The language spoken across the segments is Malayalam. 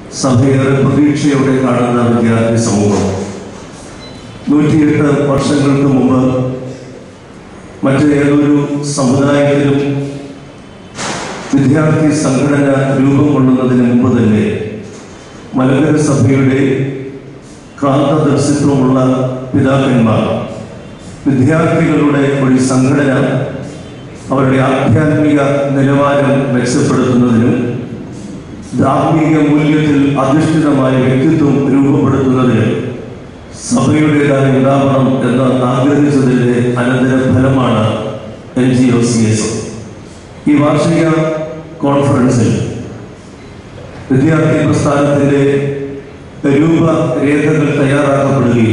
സഭയേറെ പ്രതീക്ഷയോടെ കാണുന്ന വിദ്യാർത്ഥി സമൂഹം നൂറ്റിയെട്ട് വർഷങ്ങൾക്ക് മുമ്പ് മറ്റേതൊരു സമുദായത്തിലും വിദ്യാർത്ഥി സംഘടന രൂപം കൊള്ളുന്നതിന് മുമ്പ് തന്നെ മലങ്കര സഭയുടെ ക്രാന്തദർശിത്വമുള്ള പിതാക്കന്മാർ വിദ്യാർത്ഥികളുടെ ഒരു സംഘടന അവരുടെ ആധ്യാത്മിക നിലവാരം മെച്ചപ്പെടുത്തുന്നതിനും ധാർമ്മിക മൂല്യത്തിൽ അധിഷ്ഠിതമായ വ്യക്തിത്വം രൂപപ്പെടുത്തുന്നതിനും സഭയുടേതായി ഉണ്ടാവണം എന്ന് ആഗ്രഹിച്ചതിൻ്റെ അനന്തര ഫലമാണ് N G O C S ഈ വാർഷിക കോൺഫറൻസിൽ വിദ്യാർത്ഥി പ്രസ്ഥാനത്തിൻ്റെ രൂപരേഖകൾ തയ്യാറാക്കപ്പെടുകയും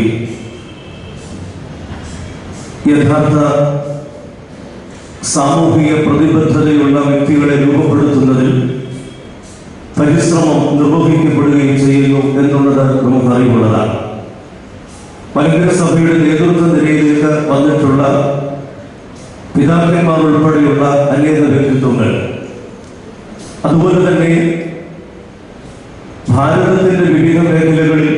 യഥാർത്ഥ സാമൂഹിക പ്രതിബദ്ധതയുള്ള വ്യക്തികളെ രൂപപ്പെടുത്തുന്നതിൽ പരിശ്രമം നിർവഹിക്കപ്പെടുകയും ചെയ്യുന്നു എന്നുള്ളത് നമുക്ക് അറിവുള്ളതാണ് മലങ്കര സഭയുടെ നേതൃത്വ നിലയിലേക്ക് വന്നിട്ടുള്ള പിതാക്കന്മാർ ഉൾപ്പെടെയുള്ള അനേക വ്യക്തിത്വങ്ങൾ അതുപോലെ തന്നെ ഭാരതത്തിന്റെ വിവിധ മേഖലകളിൽ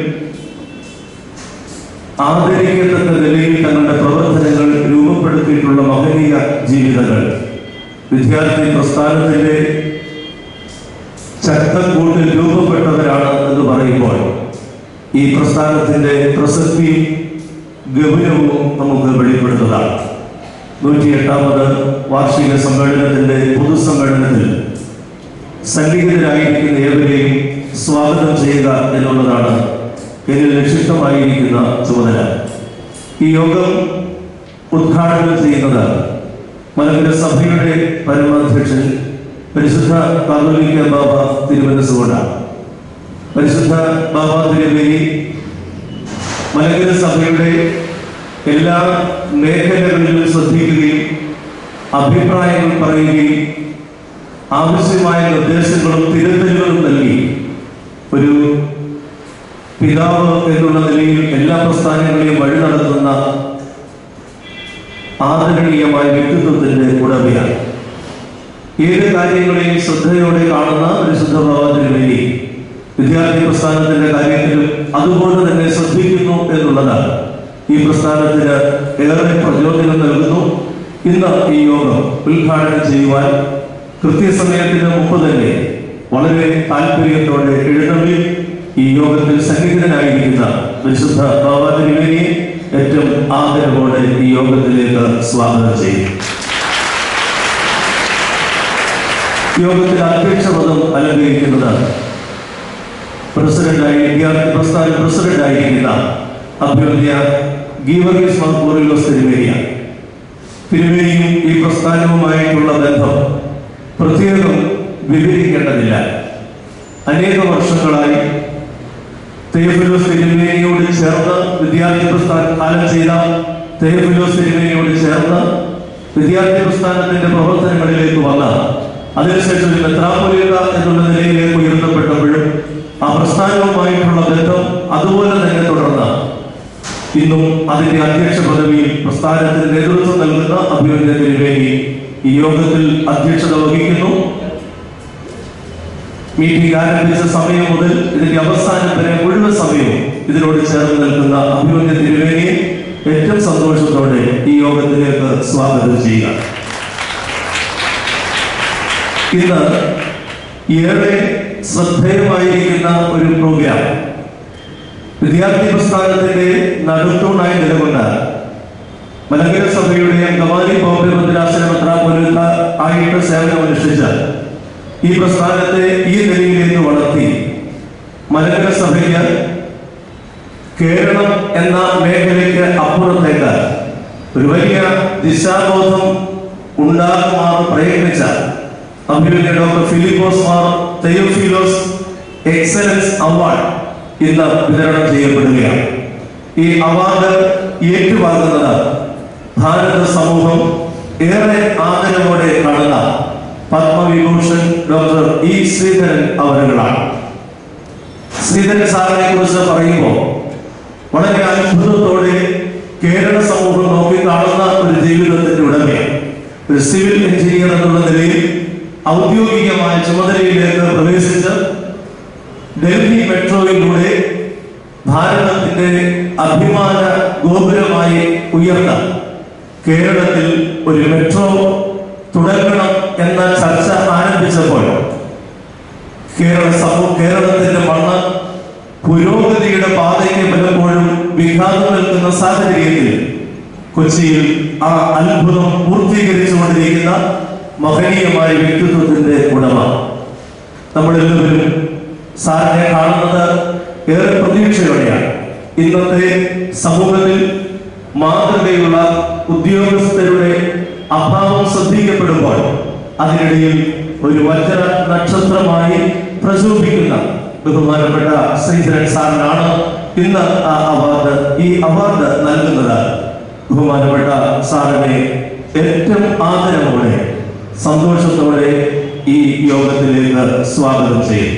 ആദരിക്കത്തക്ക നിലയിൽ തങ്ങളുടെ പ്രവർത്തനങ്ങൾ രൂപപ്പെടുത്തിയിട്ടുള്ള മഹനീയ ജീവിതങ്ങൾ വിദ്യാർത്ഥി പ്രസ്ഥാനത്തിന്റെ ചട്ടക്കൂട്ടിൽ രൂപപ്പെട്ടവരാണ് എന്ന് പറയുമ്പോൾ ഈ പ്രസ്ഥാനത്തിന്റെ പ്രസക്തി ഗൗരവവും നമുക്ക് വെളിപ്പെടുന്നതാണ് നൂറ്റിയെട്ടാമത് വാർഷിക സമ്മേളനത്തിന്റെ പൊതുസമ്മേളനത്തിൽ സന്നിഹിതരായിരിക്കുന്ന ഏവരെയും സ്വാഗതം ചെയ്യുക എന്നുള്ളതാണ് എന്നിൽ നിക്ഷിപ്തമായിരിക്കുന്ന ചുമതല ഈ യോഗം ഉദ്ഘാടനം ചെയ്യുന്നത് മലങ്കര സഭയുടെ പരമാധ്യക്ഷൻ പരിശുദ്ധ കാതോലിക്ക ബാബ തിരുവനന്തപുരമാണ് പരിശുദ്ധ ബാബ തിരുവേലി മലങ്കര സഭയുടെ എല്ലാ മേഖലകളിലും ശ്രദ്ധിക്കുകയും അഭിപ്രായങ്ങൾ പറയുകയും ആവശ്യമായ നിർദ്ദേശങ്ങളും തിരുത്തലുകളും നൽകി ഒരു പിതാവ് എന്നുള്ള നിലയിൽ എല്ലാ പ്രസ്ഥാനങ്ങളെയും വഴി നടത്തുന്ന ആദരണീയമായ വ്യക്തിത്വത്തിന്റെ ഉടമയാണ് ഏത് കാര്യങ്ങളെയും ശ്രദ്ധയോടെ കാണുന്ന പരിശുദ്ധ ബാബാതിന് വേണ്ടി വിദ്യാർത്ഥി പ്രസ്ഥാനത്തിന്റെ കാര്യത്തിലും അതുപോലെ തന്നെ ശ്രദ്ധിക്കുന്നു എന്നുള്ളതാണ് ഈ പ്രസ്ഥാനത്തിന് ഏറെ പ്രചോദനം നൽകുന്നു ഇന്ന് ഈ യോഗം ഉദ്ഘാടനം ചെയ്യുവാൻ കൃത്യസമയത്തിന് മുമ്പ് തന്നെ വളരെ താല്പര്യത്തോടെ എഴുന്നള്ളി ഈ യോഗത്തിൽ സന്നിഹിതനായിരിക്കുന്ന വിശുദ്ധ ബാബാതിരുവേനിയെ ഏറ്റവും ആദരവോടെ ഈ യോഗത്തിലേക്ക് സ്വാഗതം ചെയ്യും യോഗത്തിൽ അധ്യക്ഷപദം അലങ്കരിക്കുന്നത് പ്രസിഡന്റായി വിദ്യാർത്ഥി പ്രസ്ഥാന പ്രസിഡന്റായിരിക്കുന്ന അഭ്യുദയ ഗീവർഗീസ് മർക്കൂറിലോസ് തിരുവേരിയ തിരുവേരിയും ഈ പ്രസ്ഥാനവുമായിട്ടുള്ള ബന്ധം പ്രത്യേകം വിവരിക്കേണ്ടതില്ല അനേക വർഷങ്ങളായി തേഫിലോസ് തിരുവേനിയോട് ചേർന്ന് വിദ്യാർത്ഥി പ്രസ്ഥാനം കാലം ചെയ്ത തേഫിലോസ് തിരുവേനിയോട് ചേർന്ന് വിദ്യാർത്ഥി പ്രസ്ഥാനത്തിന്റെ പ്രവർത്തനങ്ങളിലേക്ക് വന്ന അതിനുശേഷം ഒരു മെത്രാപ്പൊലിയത എന്നുള്ള നിലയിലേക്ക് ഉയർത്തപ്പെട്ടപ്പോഴും ആ പ്രസ്ഥാനവുമായിട്ടുള്ള ബന്ധം അതുപോലെ തന്നെ തുടർന്ന് ഇന്നും അതിന്റെ അധ്യക്ഷ പദവിയിൽ പ്രസ്ഥാനത്തിന് നേതൃത്വം നൽകുന്ന അഭിനന്ദന തിരുവേനി ഈ യോഗത്തിൽ അധ്യക്ഷത വഹിക്കുന്നു മീറ്റിംഗ് ആരംഭിച്ച സമയം മുതൽ ഇതിന്റെ അവസാനം വരെ മുഴുവൻ സമയവും ഇതിനോട് ചേർന്ന് നിൽക്കുന്ന അഭിമന്യ തിരുവേനിയെ ഏറ്റവും സന്തോഷത്തോടെ ഈ യോഗത്തിലേക്ക് സ്വാഗതം ചെയ്യുക ഇന്ന് ഏറെ ശ്രദ്ധേയമായിരിക്കുന്ന ഒരു പ്രോഗ്രാം വിദ്യാർത്ഥി പ്രസ്ഥാനത്തിന്റെ നടുത്തൂണായി നിലകൊണ്ട മലങ്കര സഭയുടെ ഗവാലി ബോംബെ ഭദ്രാസന മെത്രാപ്പൊലിത്ത ആയിട്ട് സേവനമനുഷ്ഠിച്ച ഈ പ്രസ്ഥാനത്തെ ഈ നിലയിലേക്ക് വളർത്തി മലങ്കര സഭയ്ക്ക് കേരളം എന്ന മേഖലയ്ക്ക് അപ്പുറത്തേക്ക് ഒരു വലിയ ദിശാബോധം ഉണ്ടാകുമാർ പ്രയത്നിച്ച അഭിനന്ദ doctor Philipose Mar Theophilos excellence award ഇന്ന് വിതരണം ചെയ്യപ്പെടുകയാണ് ഈ അവാർഡ് ഏറ്റുവാങ്ങുന്നത് ഭാരത സമൂഹം ഏറെ ആദരവോടെ കാണുന്ന പത്മവിഭൂഷൺ ഡോക്ടർ ഇ ശ്രീധരൻ അവരുകളാണ് ശ്രീധരൻ സാറിനെ കുറിച്ച് പറയുമ്പോൾ വളരെ അത്ഭുതത്തോടെ കേരള സമൂഹം നോക്കിക്കാണുന്ന ഒരു ജീവിതത്തിന്റെ ഉടമയാണ് ഒരു സിവിൽ എഞ്ചിനീയർ എന്നുള്ള നിലയിൽ ഔദ്യോഗികമായ ചുമതലയിലേക്ക് പ്രവേശിച്ച് ഡൽഹി മെട്രോയിലൂടെ ഭാരതത്തിന്റെ അഭിമാന ഗോപുരമായി ഉയർന്ന കേരളത്തിൽ ഒരു മെട്രോ തുടങ്ങണം എന്ന ചർച്ച ആരംഭിച്ചപ്പോൾ കേരള സമൂഹ കേരളത്തിന്റെ മണ്ണ് പുരോഗതിയുടെ പാതയ്ക്ക് പലപ്പോഴും വിഘാതം നിൽക്കുന്ന സാഹചര്യത്തിൽ കൊച്ചിയിൽ ആ അത്ഭുതം പൂർത്തീകരിച്ചുകൊണ്ടിരിക്കുന്ന മഹനീയമായ വ്യക്തിത്വത്തിന്റെ ഉടമ നമ്മളെല്ലാവരും സാറിനെ കാണുന്നത് ഏറെ പ്രതീക്ഷയോടെയാണ് ഇന്നത്തെ സമൂഹത്തിൽ മാതൃകയുള്ള ഉദ്യോഗസ്ഥരുടെ അഭാവം ശ്രദ്ധിക്കപ്പെടുമ്പോൾ അതിനിടയിൽ ഒരു വജ്ര നക്ഷത്രമായി പ്രചോദിക്കുന്ന ബഹുമാനപ്പെട്ട ശ്രീധരൻ സാറിനാണ് ഇന്ന് ആ അവാർഡ് ഈ അവാർഡ് നൽകുന്നത് ബഹുമാനപ്പെട്ട സാറിനെ ഏറ്റവും ആദരവോടെ സന്തോഷത്തോടെ ഈ യോഗത്തിലേക്ക് സ്വാഗതം ചെയ്യും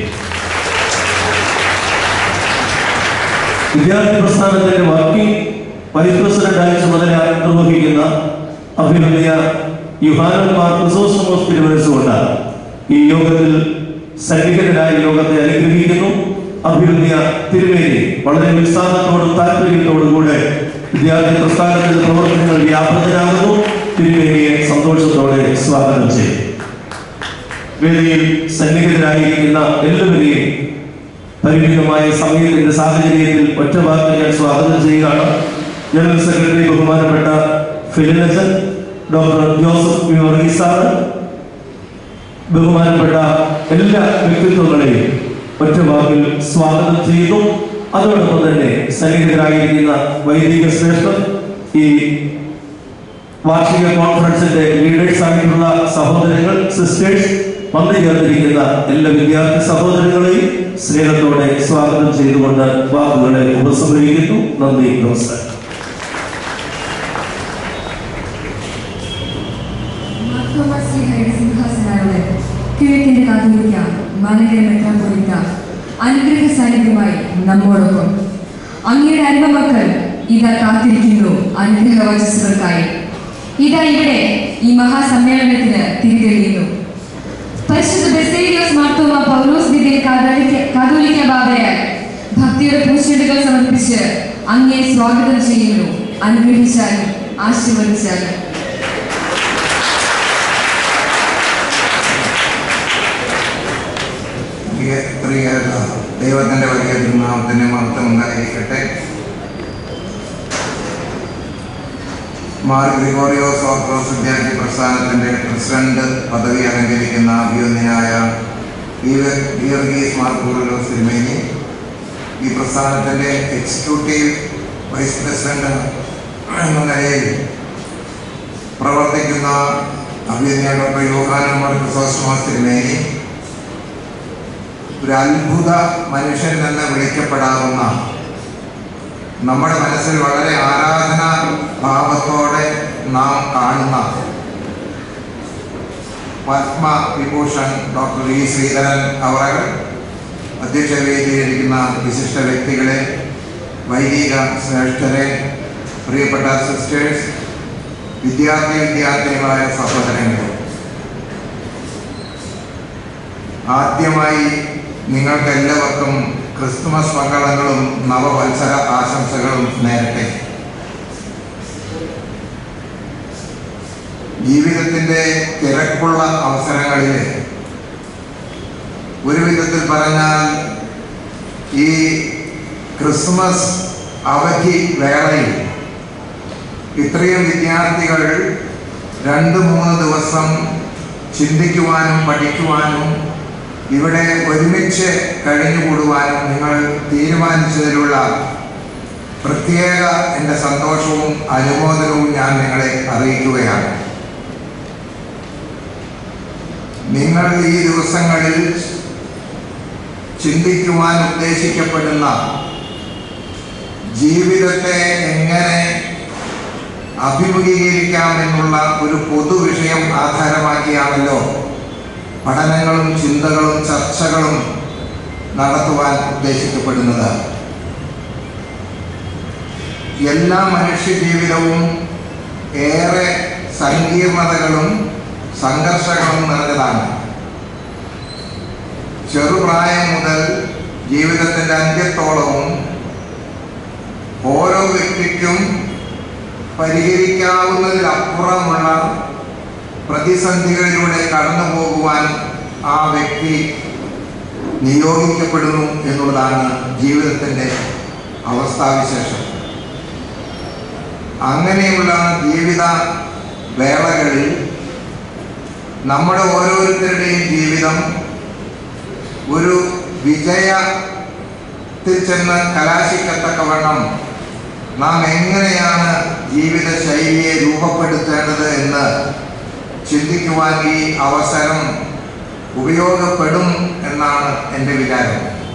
വിദ്യാർത്ഥി പ്രസ്ഥാനത്തിന്റെ വർക്കിംഗ് വൈസ് പ്രസിഡന്റായി ചുമതല നിർവഹിക്കുന്ന അഭിനന്ദയ യുഹാനന്മാർ ക്രിസോസ്റ്റമോസ് തിരുവനന്തപുരത്തുകൊണ്ട് ഈ യോഗത്തിൽ സൈനികനായ യോഗത്തെ അനുഗ്രഹിക്കുന്നു അഭിനന്ദയ തിരുവേലി വളരെ ഉത്സാഹത്തോടും താല്പര്യത്തോടും കൂടെ വിദ്യാർത്ഥി പ്രസ്ഥാനത്തിന്റെ പ്രവർത്തനങ്ങൾ വ്യാപൃതരാകുന്നു തിരുവേലിയെ സന്തോഷത്തോടെ സ്വാഗതം ചെയ്യും വേദിയിൽ സന്നിഹിതരായിരിക്കുന്ന എല്ലാവരെയും പരിമിതമായ സമയത്തിന്റെ സാഹചര്യത്തിൽ ഒറ്റ വാക്ക് ഞാൻ സ്വാഗതം ചെയ്യുകയാണ് ജനറൽ സെക്രട്ടറി ബഹുമാനപ്പെട്ട ഫിലിനജൻ doctor Joseph V Varghese sir ബഹുമാനപ്പെട്ട എല്ലാ വ്യക്തിത്വങ്ങളെയും ഒറ്റ വാക്കിൽ സ്വാഗതം ചെയ്തു അതോടൊപ്പം തന്നെ സന്നിഹിതരായിരിക്കുന്ന വൈദിക ശ്രേഷ്ഠർ ഈ വാർഷിക കോൺഫറൻസിന്റെ ലീഡേഴ്സ് ആയിട്ടുള്ള സഹോദരങ്ങൾ സിസ്റ്റേഴ്സ് വന്നു ചേർന്നിരിക്കുന്ന എല്ലാ വിദ്യാർത്ഥി സഹോദരങ്ങളെയും സ്നേഹത്തോടെ സ്വാഗതം ചെയ്തുകൊണ്ട് വാക്കുകളെ ഉപസംഹരിക്കുന്നു നന്ദി നമസ്കാരം മാർത്തോമാശ്രീഹരിയുടെ സിംഹാസനാരോട് കിഴക്കിന്റെ കാതോലിക്ക മലങ്കര മെത്രാപ്പൊലിത്ത അനുഗ്രഹ സാന്നിധ്യമായി നമ്മോടൊപ്പം അങ്ങയുടെ അരുമമക്കൾ ഇതാ കാത്തിരിക്കുന്നു അനുഗ്രഹ വചസ്സുകൾക്കായി ഇതാ ഇവിടെ ഈ മഹാസമ്മേളനത്തിന് തിരിതെളിയുന്നു പരിശുദ്ധ ബെസേലിയോസ് മാർത്തോമ പൗലോസ് ദിദിൻ കാതോലിക്ക കാതോലിക്ക ബാബയാൽ ഭക്തിയുടെ പൂച്ചെണ്ടുകൾ സമർപ്പിച്ച് അങ്ങേ സ്വാഗതം ചെയ്യുന്നു അനുഗ്രഹിച്ചാലും ആശീർവദിച്ചാലും പ്രിയരുന്ന ദൈവത്തിന്റെ വലിയ തിരുനാമത്തിന് മഹത്വം ഉണ്ടായിരിക്കട്ടെ മാർ ഗ്രിഗോറിയോസ് ഓർത്തഡോക്സ് വിദ്യാർത്ഥി പ്രസ്ഥാനത്തിന്റെ പ്രസിഡന്റ് പദവി അലങ്കരിക്കുന്ന അഭിയോന്യനായ ഗീർഗീസ് മാർ കൂറലോസ് തിരുമേനി ഈ പ്രസ്ഥാനത്തിന്റെ എക്സിക്യൂട്ടീവ് വൈസ് പ്രസിഡന്റ് എന്ന നിലയിൽ പ്രവർത്തിക്കുന്ന അഭിയന്യ ഡോക്ടർ യോഹാനൻ മാർ ക്രിസോസ്റ്റോമസ് തിരുമേനി ഒരു അത്ഭുത മനുഷ്യൻ എന്ന് വിളിക്കപ്പെടാവുന്ന നമ്മുടെ മനസ്സിൽ വളരെ ആരാധന ഭാവത്തോടെ നാം കാണുന്ന പത്മ വിഭൂഷൺ ഡോക്ടർ ഇ ശ്രീധരൻ അവറകൾ അധ്യക്ഷ വേദിയിലിരിക്കുന്ന വിശിഷ്ട വ്യക്തികളെ വൈദിക ശ്രേഷ്ഠരെ പ്രിയപ്പെട്ട സിസ്റ്റേഴ്സ് വിദ്യാർത്ഥി വിദ്യാർത്ഥിനികളായ സഹോദരങ്ങളെ ആദ്യമായി നിങ്ങൾക്ക് എല്ലാവർക്കും ക്രിസ്തുമസ് മംഗളങ്ങളും നവവത്സര ആശംസകളും നേരട്ടെ ജീവിതത്തിൻ്റെ തിരക്കുള്ള അവസരങ്ങളിൽ ഒരു വിധത്തിൽ പറഞ്ഞാൽ ഈ ക്രിസ്മസ് അവധി വേളയിൽ ഇത്രയും വിദ്യാർത്ഥികൾ രണ്ട് മൂന്ന് ദിവസം ചിന്തിക്കുവാനും പഠിക്കുവാനും ഇവിടെ ഒരുമിച്ച് കഴിഞ്ഞുകൂടുവാനും നിങ്ങൾ തീരുമാനിച്ചതിലുള്ള പ്രത്യേക എൻ്റെ സന്തോഷവും അനുമോദനവും ഞാൻ നിങ്ങളെ അറിയിക്കുകയാണ് നിങ്ങൾ ഈ ദിവസങ്ങളിൽ ചിന്തിക്കുവാൻ ഉദ്ദേശിക്കപ്പെടുന്ന ജീവിതത്തെ എങ്ങനെ അഭിമുഖീകരിക്കാമെന്നുള്ള ഒരു പൊതുവിഷയം ആധാരമാക്കിയാണല്ലോ പഠനങ്ങളും ചിന്തകളും ചർച്ചകളും നടത്തുവാൻ ഉദ്ദേശിക്കപ്പെടുന്നത് എല്ലാ മനുഷ്യ ജീവിതവും ഏറെ സങ്കീർണതകളും സംഘർഷങ്ങളും നിറഞ്ഞതാണ് ചെറുപ്രായം മുതൽ ജീവിതത്തിൻ്റെ അന്ത്യത്തോളവും ഓരോ വ്യക്തിക്കും പരിഹരിക്കാവുന്നതിലപ്പുറമുള്ള പ്രതിസന്ധികളിലൂടെ കടന്നു പോകുവാൻ ആ വ്യക്തി നിയോഗിക്കപ്പെടുന്നു എന്നുള്ളതാണ് ജീവിതത്തിൻ്റെ അവസ്ഥാവിശേഷം അങ്ങനെയുള്ള ജീവിത വേളകളിൽ നമ്മുടെ ഓരോരുത്തരുടെയും ജീവിതം ഒരു വിജയത്തിൽ ചെന്ന് കലാശിക്കത്തക്കവണ്ണം നാം എങ്ങനെയാണ് ജീവിത ശൈലിയെ രൂപപ്പെടുത്തേണ്ടത് എന്ന് ചിന്തിക്കുവാൻ ഈ അവസരം ഉപയോഗപ്പെടും എന്നാണ് എൻ്റെ വിചാരം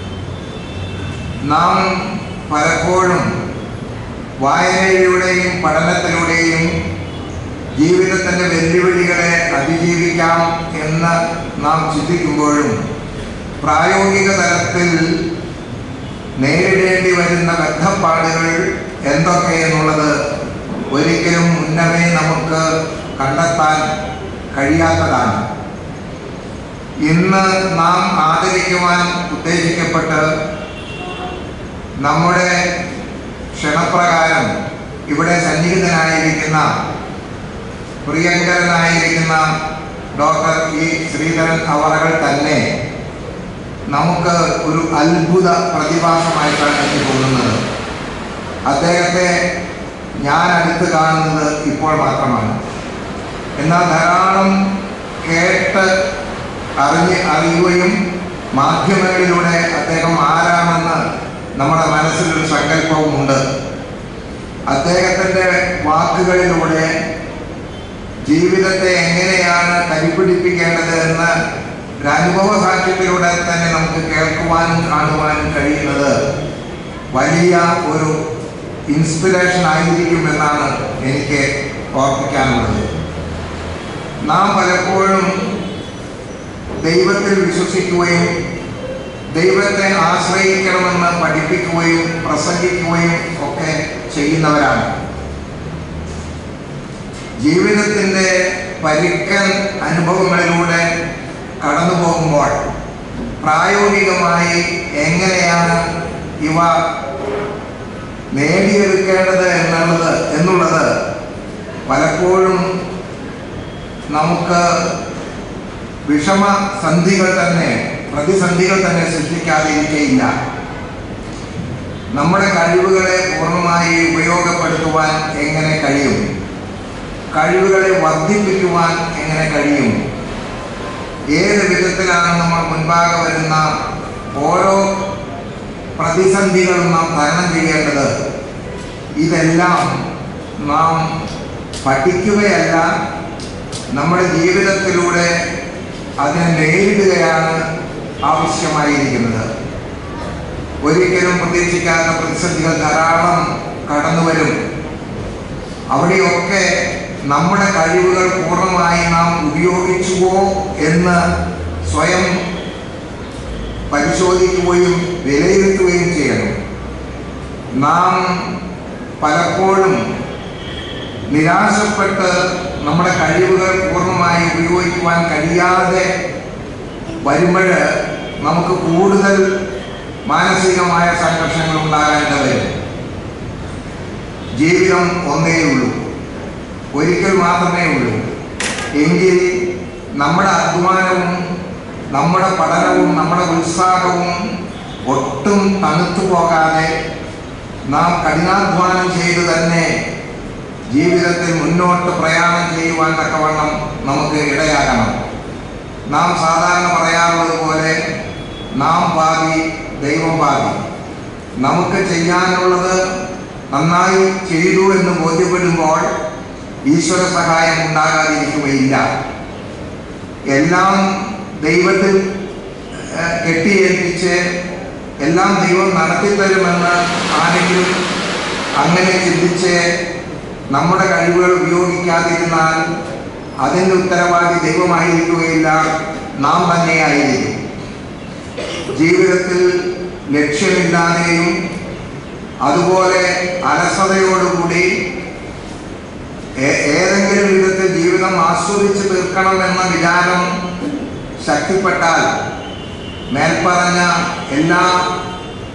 നാം പലപ്പോഴും വായനയിലൂടെയും പഠനത്തിലൂടെയും ജീവിതത്തിൻ്റെ വെല്ലുവിളികളെ അതിജീവിക്കാം എന്ന് നാം ചിന്തിക്കുമ്പോഴും പ്രായോഗിക തലത്തിൽ നേരിടേണ്ടി വരുന്ന ബന്ധപ്പാടുകൾ എന്തൊക്കെ എന്നുള്ളത് ഒരിക്കലും മുന്നമേ നമുക്ക് കണ്ടെത്താൻ കഴിയാത്തതാണ് ഇന്ന് നാം ആദരിക്കുവാൻ ഉദ്ദേശിക്കപ്പെട്ട് നമ്മുടെ ക്ഷണപ്രകാരം ഇവിടെ സന്നിഹിതനായിരിക്കുന്ന പ്രിയങ്കരനായിരിക്കുന്ന ഡോക്ടർ ഇ ശ്രീധരൻ അവറകൾ തന്നെ നമുക്ക് ഒരു അത്ഭുത പ്രതിഭാസമായിട്ടാണ് എനിക്ക് തോന്നുന്നത് അദ്ദേഹത്തെ ഞാൻ അടുത്ത് കാണുന്നത് ഇപ്പോൾ മാത്രമാണ് എന്നാൽ ധാരാളം കേട്ട് അറിഞ്ഞ് അറിയുകയും മാധ്യമങ്ങളിലൂടെ അദ്ദേഹം ആരാണെന്ന് നമ്മുടെ മനസ്സിലൊരു സങ്കല്പവുമുണ്ട് അദ്ദേഹത്തിൻ്റെ വാക്കുകളിലൂടെ ജീവിതത്തെ എങ്ങനെയാണ് കൈപിടിപ്പിക്കേണ്ടത് എന്ന് ഒരു അനുഭവ സാക്ഷ്യത്തിലൂടെ തന്നെ നമുക്ക് കേൾക്കുവാനും കാണുവാനും കഴിയുന്നത് വലിയ ഒരു ഇൻസ്പിറേഷൻ ആയിരിക്കുമെന്നാണ് എനിക്ക് ഓർപ്പിക്കാനുള്ളത് നാം പലപ്പോഴും ദൈവത്തിൽ വിശ്വസിക്കുകയും ദൈവത്തെ ആശ്രയിക്കണമെന്ന് പഠിപ്പിക്കുകയും പ്രസംഗിക്കുകയും ഒക്കെ ചെയ്യുന്നവരാണ് ജീവിതത്തിൻ്റെ പരിക്കൻ അനുഭവങ്ങളിലൂടെ കടന്നു പോകുമ്പോൾ പ്രായോഗികമായി എങ്ങനെയാണ് ഇവ നേടിയെടുക്കേണ്ടത് എന്നുള്ളത് എന്നുള്ളത് പലപ്പോഴും നമുക്ക് വിഷമ സന്ധികൾ തന്നെ പ്രതിസന്ധികൾ തന്നെ സൃഷ്ടിക്കാതിരിക്കയില്ല നമ്മുടെ കഴിവുകളെ പൂർണ്ണമായി ഉപയോഗപ്പെടുത്തുവാൻ എങ്ങനെ കഴിയും കഴിവുകളെ വർദ്ധിപ്പിക്കുവാൻ എങ്ങനെ കഴിയും ഏത് വിധത്തിലാണ് നമ്മൾ മുൻപാകെ വരുന്ന ഓരോ പ്രതിസന്ധികളും നാം തരണം ചെയ്യേണ്ടത് ഇതെല്ലാം നാം പഠിക്കുകയല്ല നമ്മുടെ ജീവിതത്തിലൂടെ അതിനെ നേരിടുകയാണ് ആവശ്യമായിരിക്കുന്നത് ഒരിക്കലും പ്രതീക്ഷിക്കാത്ത പ്രതിസന്ധികൾ ധാരാളം കടന്നു വരും അവിടെയൊക്കെ നമ്മുടെ കഴിവുകൾ പൂർണ്ണമായി നാം ഉപയോഗിച്ചുവോ എന്ന് സ്വയം പരിശോധിക്കുകയും വിലയിരുത്തുകയും ചെയ്യണം നാം പലപ്പോഴും നിരാശപ്പെട്ട് നമ്മുടെ കഴിവുകൾ പൂർണ്ണമായി ഉപയോഗിക്കുവാൻ കഴിയാതെ വരുമ്പോൾ നമുക്ക് കൂടുതൽ മാനസികമായ സംഘർഷങ്ങൾ ഉണ്ടാകാൻ വരും ജീവിതം ഒന്നേ ഉള്ളൂ ഒരിക്കൽ മാത്രമേ ഉള്ളൂ എങ്കിൽ നമ്മുടെ അധ്വാനവും നമ്മുടെ പഠനവും നമ്മുടെ ഉത്സാഹവും ഒട്ടും തണുത്തു പോകാതെ നാം കഠിനാധ്വാനം ചെയ്ത് തന്നെ ജീവിതത്തിൽ മുന്നോട്ട് പ്രയാണം ചെയ്യുവാൻ തക്കവണ്ണം നമുക്ക് ഇടയാകണം നാം സാധാരണ പറയാറുള്ളത് പോലെ നാം പാതി ദൈവം പാതി നമുക്ക് ചെയ്യാനുള്ളത് നന്നായി ചെയ്തു എന്ന് ബോധ്യപ്പെടുമ്പോൾ ഈശ്വര സഹായം ഉണ്ടാകാതിരിക്കുകയില്ല എല്ലാം ദൈവത്തിൽ ഏഹ്, കെട്ടിയേൽപ്പിച്ച് എല്ലാം ദൈവം നടത്തിത്തരുമെന്ന് ആരെങ്കിലും അങ്ങനെ ചിന്തിച്ച് നമ്മുടെ കഴിവുകൾ ഉപയോഗിക്കാതിരുന്നാൽ അതിൻ്റെ ഉത്തരവാദി ദൈവമായിരിക്കുകയില്ല നാം തന്നെയായിരിക്കും ജീവിതത്തിൽ ലക്ഷ്യമില്ലാതെയും അതുപോലെ അലസതയോടുകൂടി ഏ- ഏതെങ്കിലും വിധത്തിൽ ജീവിതം ആസ്വദിച്ച് തീർക്കണമെന്ന വിചാരം ശക്തിപ്പെട്ടാൽ മേൽപ്പറഞ്ഞ എല്ലാ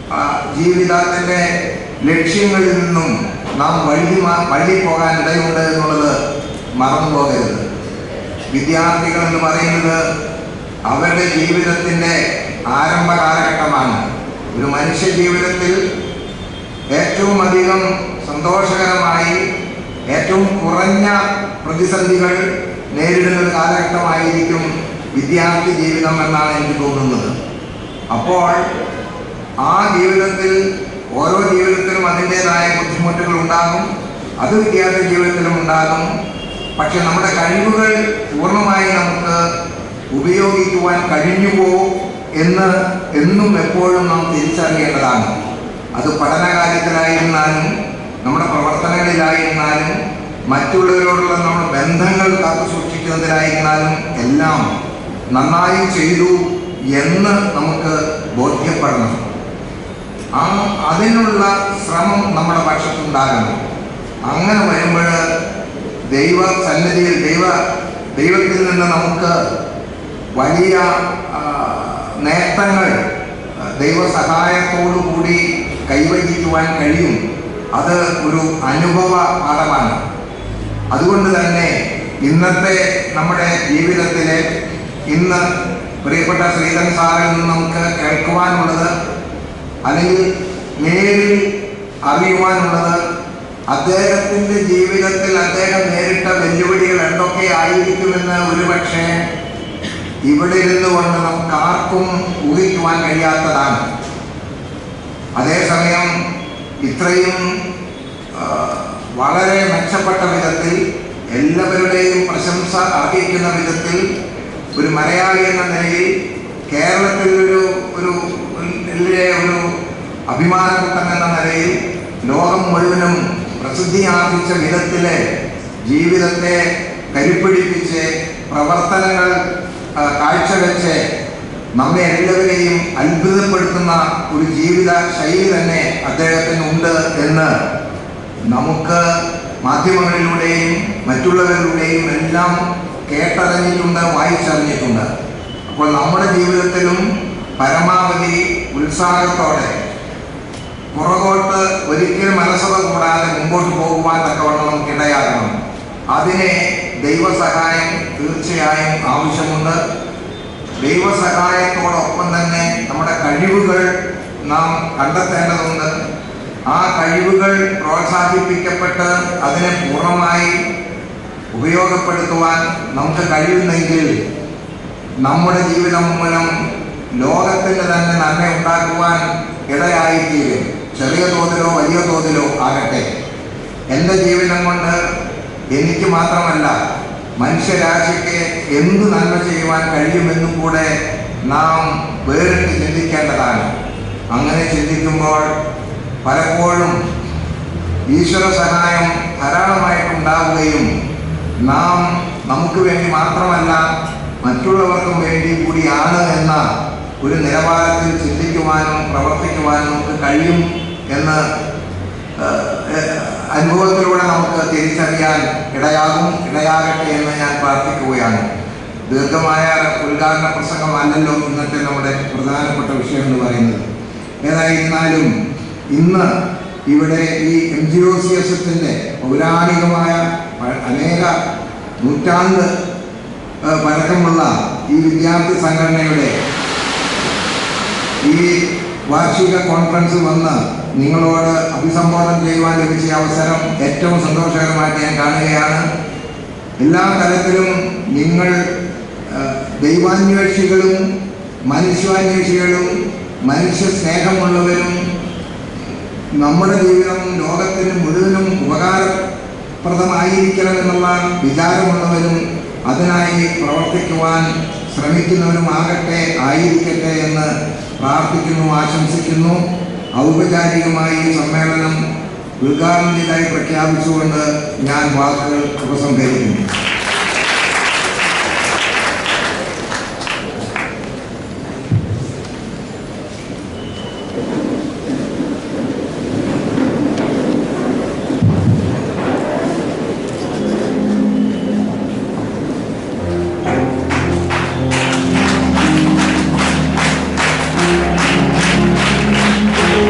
ആ, ജീവിതത്തിൻ്റെ ലക്ഷ്യങ്ങളിൽ നിന്നും നാം വഴി മാ- വഴി പോകാൻ ഇടയുണ്ട് എന്നുള്ളത് മറന്നു പോകരുത് വിദ്യാർത്ഥികൾ എന്ന് പറയുന്നത് അവരുടെ ജീവിതത്തിൻ്റെ ആരംഭ കാലഘട്ടമാണ് ഒരു മനുഷ്യ ജീവിതത്തിൽ ഏറ്റവും അധികം സന്തോഷകരമായി ഏറ്റവും കുറഞ്ഞ പ്രതിസന്ധികൾ നേരിടുന്ന ഒരു കാലഘട്ടമായിരിക്കും വിദ്യാർത്ഥി ജീവിതം എന്നാണ് എനിക്ക് തോന്നുന്നത് അപ്പോൾ ആ ജീവിതത്തിൽ ഓരോ ജീവിതത്തിലും അതിൻ്റെതായ ബുദ്ധിമുട്ടുകൾ ഉണ്ടാകും അത് വിദ്യാർത്ഥി ജീവിതത്തിലും ഉണ്ടാകും പക്ഷെ നമ്മുടെ കഴിവുകൾ പൂർണ്ണമായി നമുക്ക് ഉപയോഗിക്കുവാൻ കഴിഞ്ഞുവോ എന്ന് എന്നും എപ്പോഴും നാം തിരിച്ചറിയേണ്ടതാണ് അത് പഠനകാര്യത്തിലായിരുന്നാലും നമ്മുടെ പ്രവർത്തനങ്ങളിലായിരുന്നാലും മറ്റുള്ളവരോടുള്ള നമ്മുടെ ബന്ധങ്ങൾ കാത്തു സൂക്ഷിക്കുന്നതിലായിരുന്നാലും എല്ലാം നന്നായി ചെയ്തു എന്ന് നമുക്ക് ബോധ്യപ്പെടണം ആ അതിനുള്ള ശ്രമം നമ്മുടെ പക്ഷത്തുണ്ടാകണം അങ്ങനെ വരുമ്പോൾ ദൈവ സന്നിധിയിൽ ദൈവ ദൈവത്തിൽ നിന്ന് നമുക്ക് വലിയ ആ, നേട്ടങ്ങൾ ആ, ദൈവ സഹായത്തോടു കൂടി കൈവരിക്കുവാൻ കഴിയും അത് ഒരു അനുഭവ പാഠമാണ് അതുകൊണ്ട് തന്നെ ഇന്നത്തെ നമ്മുടെ ജീവിതത്തിലെ ഇന്ന് പ്രിയപ്പെട്ട ശ്രീധൻ സാറിൽ നിന്ന് നമുക്ക് കേൾക്കുവാനുള്ളത് അല്ലെങ്കിൽ നേരിൽ അറിയുവാനുള്ളത് അദ്ദേഹത്തിൻ്റെ ജീവിതത്തിൽ അദ്ദേഹം നേരിട്ട വെല്ലുവിളികൾ എന്തൊക്കെ ആയിരിക്കുമെന്ന് ഒരുപക്ഷെ ഇവിടെ ഇരുന്നു കൊണ്ട് നമുക്ക് ആർക്കും ഊഹിക്കുവാൻ കഴിയാത്തതാണ് അതേസമയം ഇത്രയും ആ, വളരെ മെച്ചപ്പെട്ട വിധത്തിൽ എല്ലാവരുടെയും പ്രശംസ അർഹിക്കുന്ന വിധത്തിൽ ഒരു മലയാളി എന്ന നിലയിൽ കേരളത്തിൽ ഒരു ഒരു വലിയ ഒരു അഭിമാനക്കുട്ടൻ എന്ന നിലയിൽ ലോകം മുഴുവനും പ്രസിദ്ധി ആർജിച്ച വിധത്തിലെ ജീവിതത്തെ കരുപ്പിടിപ്പിച്ച് പ്രവർത്തനങ്ങൾ ആ, കാഴ്ചവെച്ച് നമ്മെ എല്ലാവരെയും അത്ഭുതപ്പെടുത്തുന്ന ഒരു ജീവിത ശൈലി തന്നെ അദ്ദേഹത്തിനുണ്ട് എന്ന് നമുക്ക് മാധ്യമങ്ങളിലൂടെയും മറ്റുള്ളവരിലൂടെയും എല്ലാം കേട്ടറിഞ്ഞിട്ടുണ്ട് വായിച്ചറിഞ്ഞിട്ടുണ്ട് അപ്പോൾ നമ്മുടെ ജീവിതത്തിലും പരമാവധി ഉത്സാഹത്തോടെ പുറകോട്ട് ഒരിക്കലും മനസ്സത കൂടാതെ മുമ്പോട്ട് പോകുവാൻ തക്കവണ്ണം നമുക്ക് ഇടയാകണം അതിനെ ദൈവസഹായം തീർച്ചയായും ആവശ്യമുണ്ട് ദൈവസഹായത്തോടൊപ്പം തന്നെ നമ്മുടെ കഴിവുകൾ നാം കണ്ടെത്തേണ്ടതുണ്ട് ആ കഴിവുകൾ പ്രോത്സാഹിപ്പിക്കപ്പെട്ട് അതിനെ പൂർണ്ണമായി ഉപയോഗപ്പെടുത്തുവാൻ നമുക്ക് കഴിയുന്നെങ്കിൽ നമ്മുടെ ജീവിതം മൂലം ലോകത്തിന് തന്നെ നന്മ ഉണ്ടാക്കുവാൻ ഇടയായിത്തീരും ചെറിയ തോതിലോ വലിയ തോതിലോ ആകട്ടെ എൻ്റെ ജീവിതം കൊണ്ട് എനിക്ക് മാത്രമല്ല മനുഷ്യരാശിക്ക് എന്ത് നന്മ ചെയ്യുവാൻ കഴിയുമെന്നും കൂടെ നാം വേറിട്ട് ചിന്തിക്കേണ്ടതാണ് അങ്ങനെ ചിന്തിക്കുമ്പോൾ പലപ്പോഴും ഈശ്വര സഹായം ധാരാളമായിട്ടുണ്ടാവുകയും നാം നമുക്ക് വേണ്ടി മാത്രമല്ല മറ്റുള്ളവർക്കും വേണ്ടി കൂടിയാണ് എന്ന ഒരു നിലവാരത്തിൽ ചിന്തിക്കുവാനും പ്രവർത്തിക്കുവാനും നമുക്ക് കഴിയും എന്ന് ഏഹ്, ഏഹ്, അനുഭവത്തിലൂടെ നമുക്ക് തിരിച്ചറിയാൻ ഇടയാകും ഇടയാകട്ടെ എന്ന് ഞാൻ പ്രാർത്ഥിക്കുകയാണ് ദീർഘമായ ഉദ്ഘാടന പ്രസംഗമല്ലല്ലോ ഇന്നത്തെ നമ്മുടെ പ്രധാനപ്പെട്ട വിഷയം എന്ന് പറയുന്നത് ഏതായിരുന്നാലും ഇന്ന് ഇവിടെ ഈ M G O C S എസിൻ്റെ പൗരാണികമായ പ- അനേക നൂറ്റാണ്ട് ഏഹ്, പഴക്കമുള്ള ഈ വിദ്യാർത്ഥി സംഘടനയുടെ ഈ വാർഷിക കോൺഫറൻസ് വന്ന് നിങ്ങളോട് അഭിസംബോധന ചെയ്യുവാൻ ലഭിച്ച അവസരം ഏറ്റവും സന്തോഷകരമായിട്ട് ഞാൻ കാണുകയാണ് എല്ലാ തലത്തിലും നിങ്ങൾ ആ, ദൈവാന്വേഷികളും മനുഷ്യാന്വേഷികളും മനുഷ്യ സ്നേഹമുള്ളവരും നമ്മുടെ ജീവിതം ലോകത്തിന് മുഴുവനും ഉപകാരപ്രദമായിരിക്കണമെന്നുള്ള വിചാരമുള്ളവരും അതിനായി പ്രവർത്തിക്കുവാൻ ശ്രമിക്കുന്നവരുമാകട്ടെ ആയിരിക്കട്ടെ എന്ന് പ്രാർത്ഥിക്കുന്നു ആശംസിക്കുന്നു ഔപചാരികമായി ഈ സമ്മേളനം ഉദ്ഘാടനത്തിനായി പ്രഖ്യാപിച്ചുകൊണ്ട് ഞാൻ വാക്കുകൾ ഉപസംഹരിക്കുന്നു Thank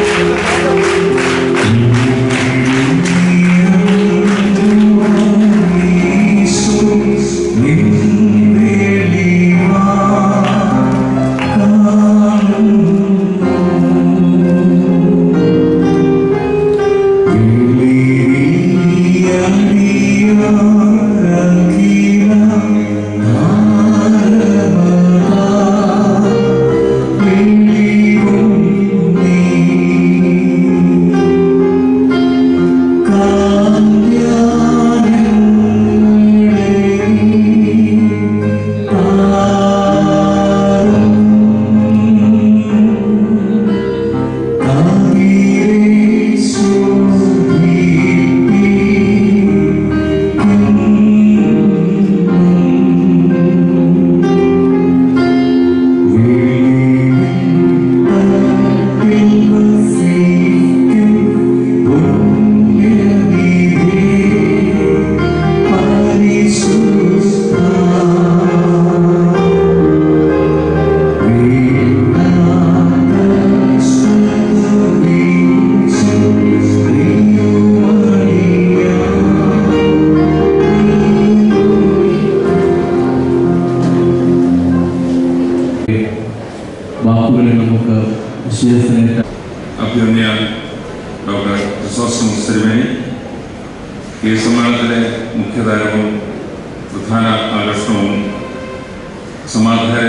വിശേഷത്തിലേക്ക് അഭ്യന്യ ഡോക്ടർ ക്രിസോസ്റ്റം സിരിമേനി ഈ സമ്മേളനത്തിലെ മുഖ്യതാരവും പ്രധാന ആകർഷണവും സമാധാന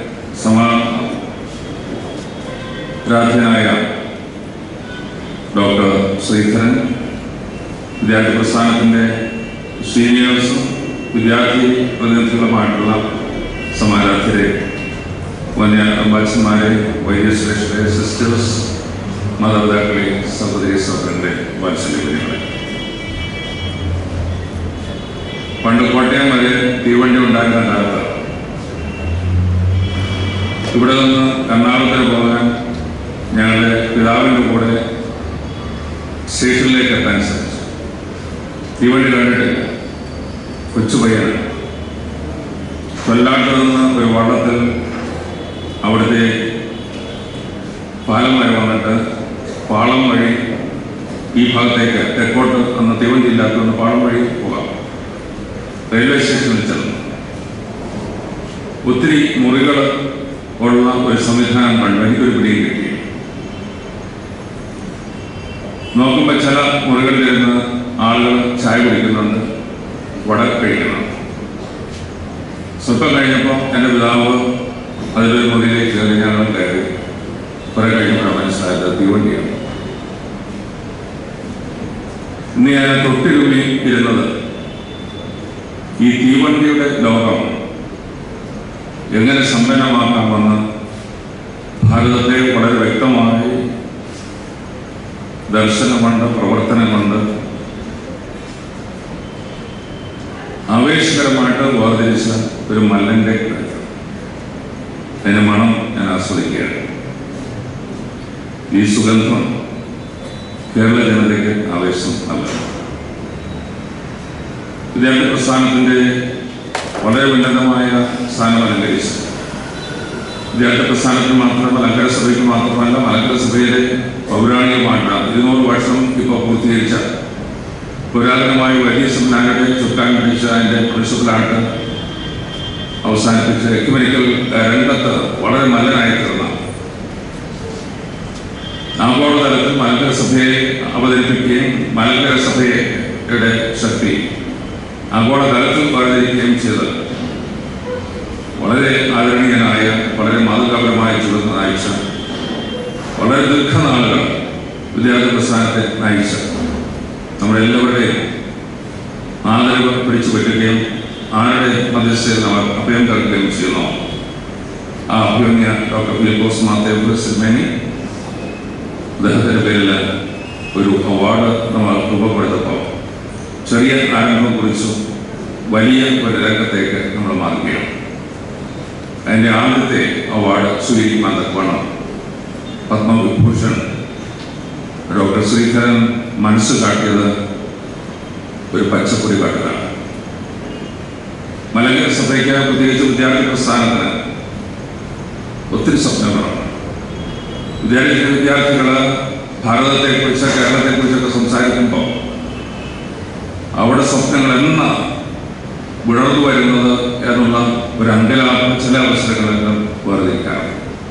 സമാരാധ്യനായ ഡോക്ടർ ശ്രീധരൻ വിദ്യാർത്ഥി പ്രസ്ഥാനത്തിൻ്റെ സീനിയേഴ്സും വിദ്യാർത്ഥി പ്രതിനിധികളുമായിട്ടുള്ള സമാരാധ്യരെ വന്യ അമ്പാച്ചന്മാരെ വൈദ്യശ്രേഷ്ഠരെ സിസ്റ്റേഴ്സ് മാതാപിതാക്കളെ സഹോദരി സഹോദരന്റെ വാത്സല്യങ്ങളെ പണ്ട് കോട്ടയം വരെ തീവണ്ടി ഉണ്ടായിരുന്ന കാലത്ത് ഇവിടെ നിന്ന് എറണാകുളത്തിന് പോകാൻ ഞങ്ങളുടെ പിതാവിൻ്റെ കൂടെ സ്റ്റേഷനിലേക്ക് എത്താൻ സാധിച്ചു തീവണ്ടി കണ്ടിട്ടില്ല കൊച്ചു പയ്യനാണ് കൊല്ലാട്ടിൽ നിന്ന് ഒരു വള്ളത്തിൽ അവിടുത്തെ പാലം വരെ വന്നിട്ട് പാളം വഴി ഈ ഭാഗത്തേക്ക് തെക്കോട്ട് അന്ന് തീവണ്ടി ഇല്ലാത്തതുകൊണ്ട് പാളം വഴി പോകാം റെയിൽവേ സ്റ്റേഷനിൽ ചെന്നു ഒത്തിരി മുറികൾ ഉള്ള ഒരു സംവിധാനം കണ്ടു എനിക്കൊരു പിടിയും കിട്ടി നോക്കുമ്പോൾ ചില മുറികളിലിരുന്ന് ആളുകൾ ചായ കുടിക്കുന്നുണ്ട് വട കഴിക്കുന്നുണ്ട് സ്വല്പം കഴിഞ്ഞപ്പോൾ എൻ്റെ പിതാവ് അതിലൊരു മുറിയിലേക്ക് കയറി ഞങ്ങൾ കയറി കുറെ കഴിഞ്ഞപ്പോഴാണ് മനസ്സിലായത് തീവണ്ടിയാണ് ഇന്ന് ഞാൻ തൊട്ടിരുമി ഇരുന്നത് ഈ തീവണ്ടിയുടെ ലോകം എങ്ങനെ സമ്പന്നമാക്കാമെന്ന് ഭാരതത്തെ വളരെ വ്യക്തമായി ദർശനം കൊണ്ട് പ്രവർത്തനം കൊണ്ട് ആവേശകരമായിട്ട് വേർതിരിച്ച ഒരു മല്ലന്റെ കളിയാണ് അതിന്റെ മണം ഞാൻ ആസ്വദിക്കുകയാണ് ഈ സുഗന്ധം കേരള ജനതയ്ക്ക് ആവേശം നൽകുന്നു വിദ്യാർത്ഥി പ്രസ്ഥാനത്തിന്റെ വളരെ ഉന്നതമായ സ്ഥാനം അലങ്കരിച്ചു വിദ്യാർത്ഥി പ്രസ്ഥാനത്തിന് മാത്രമല്ല മലങ്കര സഭയ്ക്ക് മാത്രമല്ല മലങ്കര സഭയിലെ പൗരാണികമായിട്ട് ഇരുന്നൂറ് വർഷം ഇപ്പോൾ പൂർത്തീകരിച്ച പുരാതനമായ വലിയ സംവിധാനത്തെ ചുക്കാൻ പിടിച്ച അതിൻ്റെ പ്രിൻസിപ്പലായിട്ട് അവസാനിപ്പിച്ച് എക്യുമെനിക്കൽ രംഗത്ത് വളരെ നല്ലതായി തീർന്ന ആഗോളതലത്തിൽ മലങ്കര സഭയെ അവതരിപ്പിക്കുകയും മലങ്കര സഭയുടെ ശക്തി ആഗോളതലത്തിൽ വേർതിരിക്കുകയും ചെയ്ത് വളരെ ആദരണീയനായ വളരെ മാതൃകാപരമായ ജീവിതം നയിച്ച വളരെ ദീർഘനാളുകൾ വിദ്യാർത്ഥി പ്രസ്ഥാനത്തെ നയിച്ച നമ്മളെല്ലാവരുടെയും ആദരവ് പിടിച്ചു പറ്റുകയും ആരുടെ മധ്യസ്ഥയിൽ അവർ അഭയം കേൾക്കുകയും ചെയ്യുന്നു ആ അഭ്യന്യ ഡോക്ടർ ഫിലിപ്പോസ് മാത്തേവ് സിമേനി അദ്ദേഹത്തിൻ്റെ പേരിൽ ഒരു അവാർഡ് നമ്മൾ രൂപപ്പെടുത്തപ്പോൾ ചെറിയ ആരംഭം കുറിച്ചു വലിയ ഒരു രംഗത്തേക്ക് നമ്മൾ മാറുകയാണ് അതിൻ്റെ ആദ്യത്തെ അവാർഡ് സ്വീകരിക്കാൻ തക്കവണ്ണം പത്മവിഭൂഷൺ ഡോക്ടർ ശ്രീധരൻ മനസ്സ് കാട്ടിയത് ഒരു പച്ചപ്പൊടി കാട്ടുകയാണ് മലങ്കര സഭയ്ക്ക് പ്രത്യേകിച്ച് വിദ്യാർത്ഥി പ്രസ്ഥാനത്തിന് ഒത്തിരി സ്വപ്നങ്ങളുണ്ട് വിദ്യാർത്ഥി വിദ്യാർത്ഥികൾ ഭാരതത്തെക്കുറിച്ച് കേരളത്തെക്കുറിച്ചൊക്കെ സംസാരിക്കുമ്പോൾ അവിടെ സ്വപ്നങ്ങൾ എന്ന് വിടർന്നു വരുന്നത് എന്നുള്ള ഒരു അങ്കലാപ്പ് ചില അവസരങ്ങളിലും വേർതിരിക്കാറുണ്ട്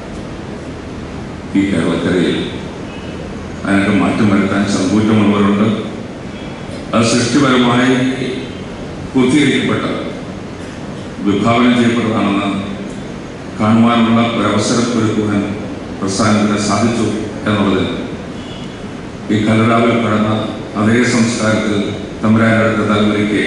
ഈ കേരളക്കരയിൽ അതിനൊക്കെ മാറ്റം വരുത്താൻ സങ്കൂറ്റമുള്ളവരുണ്ട് അത് സൃഷ്ടിപരമായി പൂർത്തീകരിക്കപ്പെട്ട വിഭാവനം ചെയ്യപ്പെട്ടതാണെന്ന് കാണുവാനുള്ള ഒരവസരം ഒരുക്കുവാൻ പ്രസ്ഥാനത്തിന് സാധിച്ചു എന്നുള്ളതിൽ ഈ കലരാവിൽ കടന്ന അതേ സംസ്കാരത്തിൽ തമ്പുരാനടുത്ത തലമുറയ്ക്ക്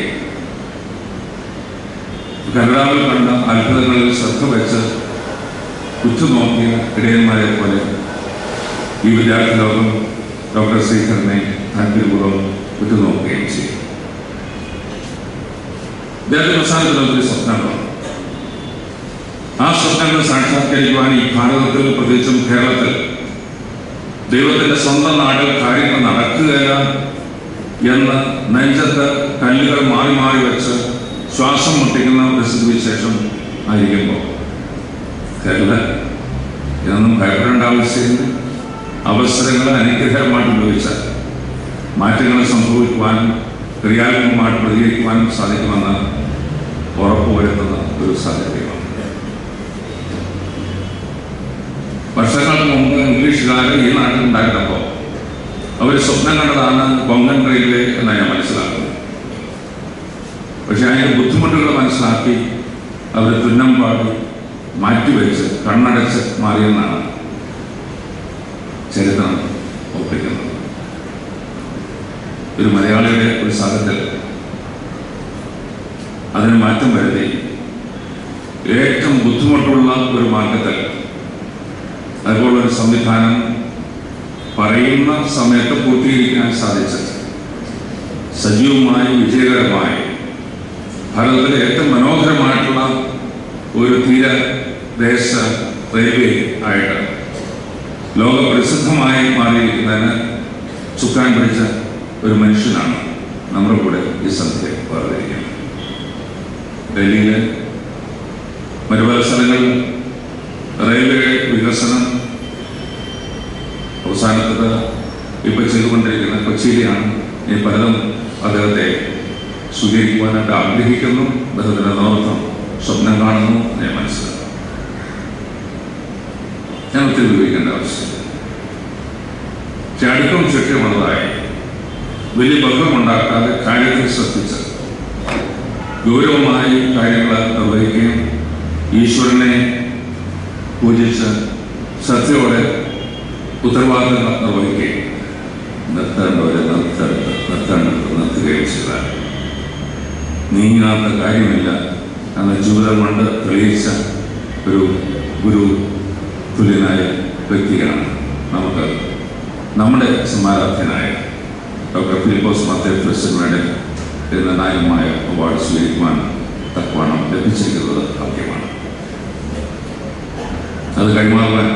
കലരാവിൽ കണ്ട അത്ഭുതങ്ങളിൽ ശ്രദ്ധ വെച്ച് ഉറ്റുനോക്കിയ ഇടയന്മാരെ പോലെ ഈ വിദ്യാർത്ഥി ലോകം ഡോക്ടർ ശ്രീധരനെ താല്പര്യപൂർവ്വം ഉറ്റുനോക്കുകയും ചെയ്യും വിദ്യാർത്ഥി പ്രസ്ഥാനത്തിൽ ഒത്തിരി സ്വപ്നങ്ങളാണ് ആ സ്വപ്നങ്ങൾ സാക്ഷാത്കരിക്കുവാൻ ഈ ഭാരതത്തിൽ പ്രത്യേകിച്ചും കേരളത്തിൽ ദൈവത്തിന്റെ സ്വന്തം നാട്ടിൽ കാര്യങ്ങൾ നടക്കുകയില്ല എന്ന് നെഞ്ചത്ത് കല്ലുകൾ മാറി മാറി വെച്ച് ശ്വാസം മുട്ടിക്കുന്ന ഒരു സ്ഥിതിവിശേഷം ആയിരിക്കുമ്പോൾ കേരള ഇതൊന്നും ഭയപ്പെടേണ്ട ആവശ്യമില്ല അവസരങ്ങൾ അനുഗ്രഹമായിട്ട് ഉപയോഗിച്ചാൽ മാറ്റങ്ങൾ സംഭവിക്കുവാനും ക്രിയാത്മകമായിട്ട് പ്രതികരിക്കുവാനും സാധിക്കുമെന്ന് ഉറപ്പുവരുത്തുന്ന ഒരു സാഹചര്യമാണ് വർഷങ്ങൾക്ക് മുമ്പ് ചിന്താഗതി ഈ നാട്ടിൽ ഉണ്ടായിരുന്നപ്പോൾ അവർ സ്വപ്നം കണ്ടതാണ് കൊങ്കൺ റെയിൽവേ എന്നാണ് ഞാൻ മനസ്സിലാക്കുന്നത് പക്ഷെ അതിൻ്റെ ബുദ്ധിമുട്ടുകൾ മനസ്സിലാക്കി അവർ തുന്നമ്പാടി മാറ്റിവെച്ച് കണ്ണടച്ച് മാറിയെന്നാണ് ചരിത്രം ഒപ്പിക്കുന്നത് ഒരു മലയാളിയുടെ ഒരു സാഹചര്യത്തിൽ അതിന് മാറ്റം വരുത്തി ഏറ്റവും ബുദ്ധിമുട്ടുള്ള ഒരു മാർഗത്തിൽ അതുപോലൊരു സംവിധാനം പറയുന്ന സമയത്ത് പൂർത്തീകരിക്കാൻ സാധിച്ചത് സജീവമായി വിജയകരമായി ഭാരതത്തിലെ ഏറ്റവും മനോഹരമായിട്ടുള്ള ഒരു തീരദേശ റെയിൽവേ ആയിട്ട് ലോകപ്രസിദ്ധമായി മാറിയിരിക്കുന്നതിന് ചുക്കാൻ പിടിച്ച ഒരു മനുഷ്യനാണ് നമ്മുടെ കൂടെ ഈ സന്ധ്യ വേർതിരിക്കുന്നത് ഡൽഹിയിലെ മറ്റു പല സ്ഥലങ്ങളിൽ റെയിൽവേ വികസനം അവസാനത്തത് ഇപ്പോൾ ചെയ്തുകൊണ്ടിരിക്കുന്ന കൊച്ചിയിലെയാണ് ഈ പലതും അദ്ദേഹത്തെ സ്വീകരിക്കുവാനായിട്ട് ആഗ്രഹിക്കുന്നു അദ്ദേഹത്തിൻ്റെ നേതൃത്വം സ്വപ്നം കാണുന്നു ഞാൻ മനസ്സിലാക്കുന്നു ഞാൻ ഒത്തിരി ഉപയോഗിക്കേണ്ട ആവശ്യമില്ല ചാടിക്കും ചുറ്റുമുള്ളതായി വലിയ ബഹളമുണ്ടാക്കാതെ കാര്യത്തിൽ ശ്രദ്ധിച്ച് ഗൗരവമായി കാര്യങ്ങൾ നിർവഹിക്കുകയും ഈശ്വരനെ പൂജിച്ച് ശ്രദ്ധയോടെ ഉത്തരവാദിത്തങ്ങൾ നിർവഹിക്കുകയും നിർത്തേണ്ടവരെ നിർത്തേണ്ട നിർത്തേണ്ടത് നിർത്തുകയും ചെയ്താൽ നീങ്ങാത്ത കാര്യമില്ല എന്ന ജീവിതം കൊണ്ട് തെളിയിച്ച ഒരു ഗുരു തുല്യനായ വ്യക്തിയാണ് നമുക്ക് നമ്മുടെ സമാരാധ്യനായ ഡോക്ടർ ഫിലിപ്പോസ് മത്തേ പ്രസിഡന്റിന്റെ നിർണായകമായ അവാർഡ് സ്വീകരിക്കുവാൻ തക്കവണ്ണം ലഭിച്ചിരിക്കുന്നത് ഭാഗ്യമാണ് അത് കൈമാറുവാൻ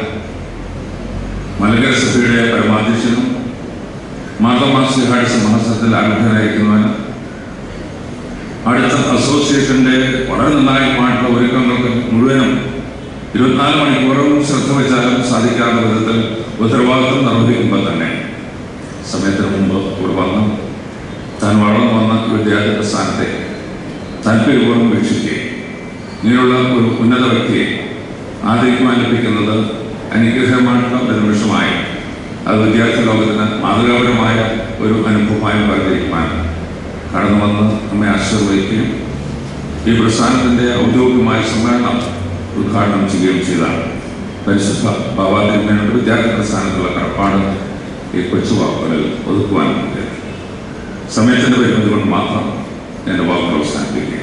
മലങ്കര സഭയുടെ പരമാധ്യക്ഷനും മാതമാസിഹാഴ്ച മഹസത്തിൽ ആരംഭനായിരിക്കുന്നവന് അടുത്ത അസോസിയേഷന്റെ വളരെ നിർണായകമായിട്ടുള്ള ഒരുക്കങ്ങൾക്ക് മുഴുവനും ഇരുപത്തിനാല് മണിക്കൂറും ശ്രദ്ധ വെച്ചാലും സാധിക്കാത്ത വിധത്തിൽ ഉത്തരവാദിത്വം നിർവഹിക്കുമ്പോൾ തന്നെ സമയത്തിന് മുമ്പ് ഇവിടെ വന്ന് താൻ വളർന്നു വന്ന വിദ്യാർത്ഥി പ്രസ്ഥാനത്തെ താല്പര്യപൂർവ്വം വീക്ഷിക്കുകയും ഇങ്ങനെയുള്ള ഒരു ഉന്നത വ്യക്തിയെ ആദരിക്കുവാൻ ലഭിക്കുന്നത് അനുഗ്രഹമായിട്ടുള്ള ഒരു നിമിഷമായി അത് വിദ്യാർത്ഥി ലോകത്തിന് മാതൃകാപരമായ ഒരു അനുഭവമായി പറഞ്ഞിരിക്കുവാൻ കടന്നു വന്ന് നമ്മെ ആശീർവദിക്കുകയും ഈ പ്രസ്ഥാനത്തിൻ്റെ ഔദ്യോഗികമായ സമ്മേളനം ഉദ്ഘാടനം ചെയ്യുകയും ചെയ്താണ് പരിശുദ്ധ ബാബാതിരുമേനോട് വിദ്യാർത്ഥി പ്രസ്ഥാനത്തുള്ള കടപ്പാട് ഈ കൊച്ചു വാക്കുകളിൽ ഒതുക്കുവാൻ സമയത്തിൻ്റെ പരിമിതി കൊണ്ട് മാത്രം എൻ്റെ വാക്കുകൾ അവസാനിപ്പിക്കുകയാണ്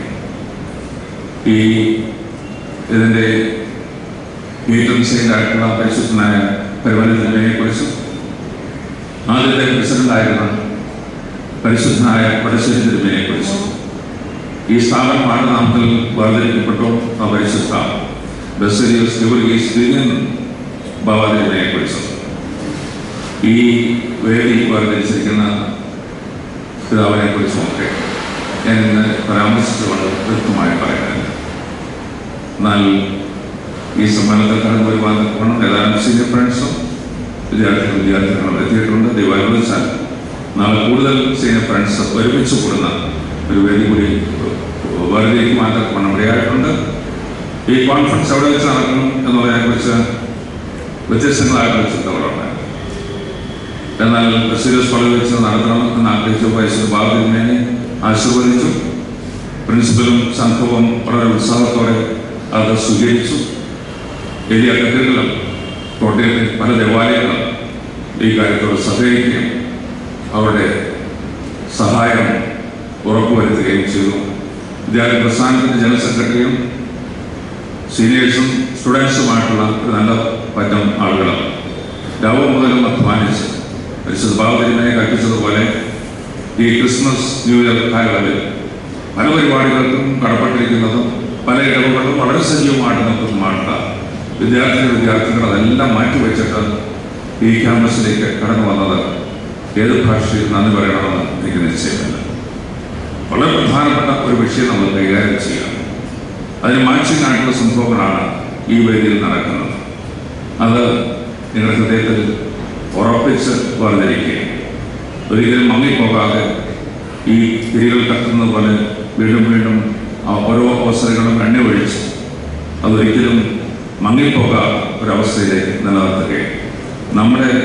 ഈ ഇതിൻ്റെ ഏറ്റവും സെയിൻ്റായിട്ടുള്ള പരിശുദ്ധനായ പരിപാലനത്തിനെ കുറിച്ചും ആദ്യത്തെ പ്രസിഡന്റായിരുന്ന പരിശുദ്ധനായ പരശ്ശേരി തിരുമേനെ കുറിച്ചും ഈ സ്ഥാപനം പാഠനാമത്തിൽ വേർതിരിക്കപ്പെട്ടു ആ പരിശുദ്ധ ബസരിയസ് ഗിവർഗീസ് ദിനൻ ബാബാദേവനെ കുറിച്ചും ഈ വേദി വേർതിരിച്ചിരിക്കുന്ന പിതാവിനെ കുറിച്ചുമൊക്കെ ഞാൻ ഇന്ന് പരാമർശിച്ചുകൊണ്ട് വ്യക്തമായി പറയുന്നുണ്ട് എന്നാൽ ഈ സമ്മേളനത്തിൽ കടന്നു വരുവാൻ പോകണം ഏതാനും സീനിയർ ഫ്രണ്ട്സും വിദ്യാർത്ഥികൾ വിദ്യാർത്ഥികളും എത്തിയിട്ടുണ്ട് ദൈവാനുവദിച്ചാൽ നാളെ കൂടുതൽ സീനിയർ ഫ്രണ്ട്സ് ഒരുമിച്ച് കൂടുന്ന ഒരു വേദി കൂടി വേർതിരിക്കുവാൻ തക്കവണ്ണം ഇടയായിട്ടുണ്ട് ഈ കോൺഫറൻസ് എവിടെ വെച്ച് നടക്കണം എന്നുള്ളതിനെക്കുറിച്ച് വ്യത്യസ്തങ്ങളായിട്ടുള്ള ചിന്തകളുണ്ട് എന്നാൽ സീരിയസ് കോളേജ് വെച്ച് നടത്തണം എന്ന് ആഗ്രഹിച്ച വയസ്സിൽ ബാബുവിനെ ആശീർവദിച്ചു പ്രിൻസിപ്പലും സംഘവും വളരെ ഉത്സാഹത്തോടെ അത് സ്വീകരിച്ചു വലിയ കെട്ടിടങ്ങളും കോട്ടയത്തെ പല ദേവാലയങ്ങളും ഈ കാര്യത്തോട് സഹകരിക്കുകയും അവരുടെ സഹായം ഉറപ്പുവരുത്തുകയും ചെയ്തു വിദ്യാലയ പ്രസ്ഥാനത്തിൻ്റെ ജനറൽ സെക്രട്ടറിയും സീനിയേഴ്സും സ്റ്റുഡൻസുമായിട്ടുള്ള ഒരു നല്ല പറ്റം ആളുകളും രാവും മുതലും അധ്വാനിച്ച് പരിശുദ്ധ ബാബുദിനെ കൽപ്പിച്ചതുപോലെ ഈ ക്രിസ്മസ് ന്യൂ ഇയർ കാലയളവിൽ പല പരിപാടികൾക്കും കടപ്പെട്ടിരിക്കുന്നതും പല ഇടവുകളും വളരെ സജീവമായിട്ട് നിൽക്കുന്നതുമായിട്ടുള്ള വിദ്യാർത്ഥികൾ വിദ്യാർത്ഥികൾ അതെല്ലാം മാറ്റിവെച്ചിട്ട് ഈ ക്യാമ്പസിലേക്ക് കടന്നു വന്നത് ഏത് ഭാഷയിൽ നന്ദി പറയണമെന്ന് എനിക്ക് നിശ്ചയമില്ല വളരെ പ്രധാനപ്പെട്ട ഒരു വിഷയം നമ്മൾ കൈകാര്യം ചെയ്യാം അതിന് മാച്ചിങ് ആയിട്ടുള്ള സംഭവങ്ങളാണ് ഈ വേദിയിൽ നടക്കുന്നത് അത് നിങ്ങളുടെ ഹൃദയത്തിൽ ഉറപ്പിച്ച് വേർതിരിക്കുകയും ഒരിക്കലും മങ്ങിപ്പോകാതെ ഈ തിരികൾ കത്തുന്നത് പോലെ വീണ്ടും വീണ്ടും ആ ഓരോ അവസരങ്ങളും എണ്ണ ഒഴിച്ച് അതൊരിക്കലും മങ്ങിപ്പോകാത്ത ഒരവസ്ഥയിലേക്ക് നിലനിർത്തുകയും നമ്മുടെ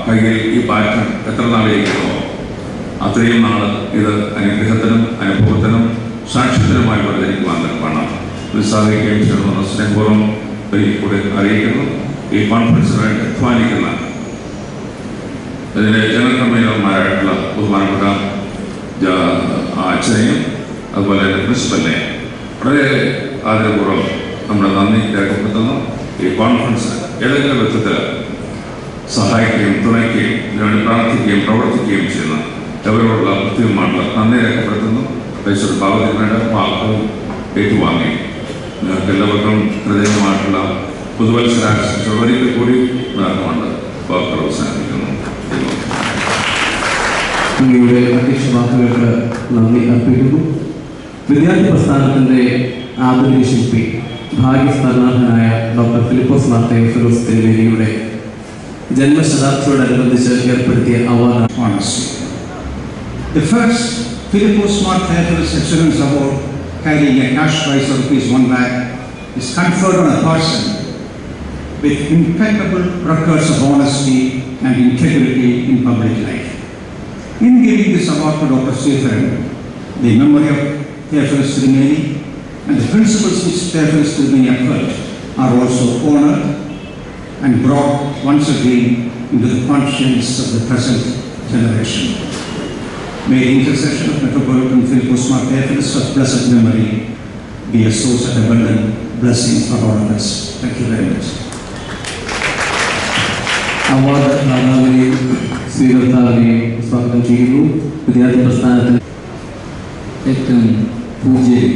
കയ്യിൽ ഈ പാറ്റേൺ എത്ര നാളിരിക്കുന്നോ അത്രയും നാൾ ഇത് അനുഗ്രഹത്തിനും അനുഭവത്തിനും സാക്ഷ്യത്തിനുമായി പരിചരിക്കുവാൻ നിൽക്കണം ഉത്സാഹിക്കുകയും ചേർന്ന സ്നേഹപൂർവ്വം ഒരിക്കൽ കൂടി അറിയിക്കുന്നു ഈ കോൺഫറൻസിന് വേണ്ടി അധ്വാനിക്കുന്ന ഇതിൻ്റെ ജനറൽ കൺവീനർമാരായിട്ടുള്ള ബഹുമാനപ്പെട്ട ജ- ആ അച്ഛനെയും അതുപോലെ തന്നെ പ്രിൻസിപ്പലിനെയും വളരെ ആദരപൂർവ്വം നമ്മുടെ നന്ദി രേഖപ്പെടുത്തുന്നു ഈ കോൺഫറൻസ് ഏതെങ്കിലും വിധത്തിൽ സഹായിക്കുകയും തുണയ്ക്കുകയും ഇതിനുവേണ്ടി പ്രാർത്ഥിക്കുകയും പ്രവർത്തിക്കുകയും ചെയ്യുന്ന എവരോടുള്ള കൃത്യമായിട്ടുള്ള നന്ദി രേഖപ്പെടുത്തുന്നു പരിശുദ്ധ ഭാവത്തിനുവേണ്ട വാക്കുകളും ഏറ്റുവാങ്ങി നിങ്ങൾക്ക് എല്ലാവർക്കും ഹൃദയമായിട്ടുള്ള പുതുവത്സരാശംസകൾ ഒരിക്കൽ കൂടി നേർന്നുകൊണ്ട് വാക്കുകൾ അവസാനിപ്പിക്കുന്നു ദൈവം അങ്ങയുടെ അധ്യക്ഷ വാക്കുകൾക്ക് നന്ദി അർപ്പിക്കുന്നു വിദ്യാർത്ഥി പ്രസ്ഥാനത്തിൻ്റെ ആധുനിക ശില്പി ഭാഗ്യസ്മരണാർഹനായ ഡോക്ടർ ഫിലിപ്പോസ് മാർത്തയോ ഫിറോസ് തിരുവേദിയുടെ ജന്മശതാബ്ദിയോടനുബന്ധിച്ച് ഏർപ്പെടുത്തിയ award honesty. The first Philippus Smart Theophilus Excellence Award carrying a cash prize of rupees 1 lakh is conferred on a person with impeccable records of honesty and integrity in public life. In giving this award to Dr. Stephen, the memory of Theophilus Trimeni and the principles which Theophilus Trimeni upheld are also honored and brought once again into the conscience of the present generation. May the intercession of Metropolitan Philippus Smart Theophilus of blessed memory be a source of abundant blessings for all of us. Thank you very much. Award ദാതാവിനെയും സ്വീകർത്താവിനെയും സ്വാഗതം ചെയ്യുന്നു വിദ്യാർത്ഥി പ്രസ്ഥാനത്തിന് ഏറ്റവും പൂജ്യം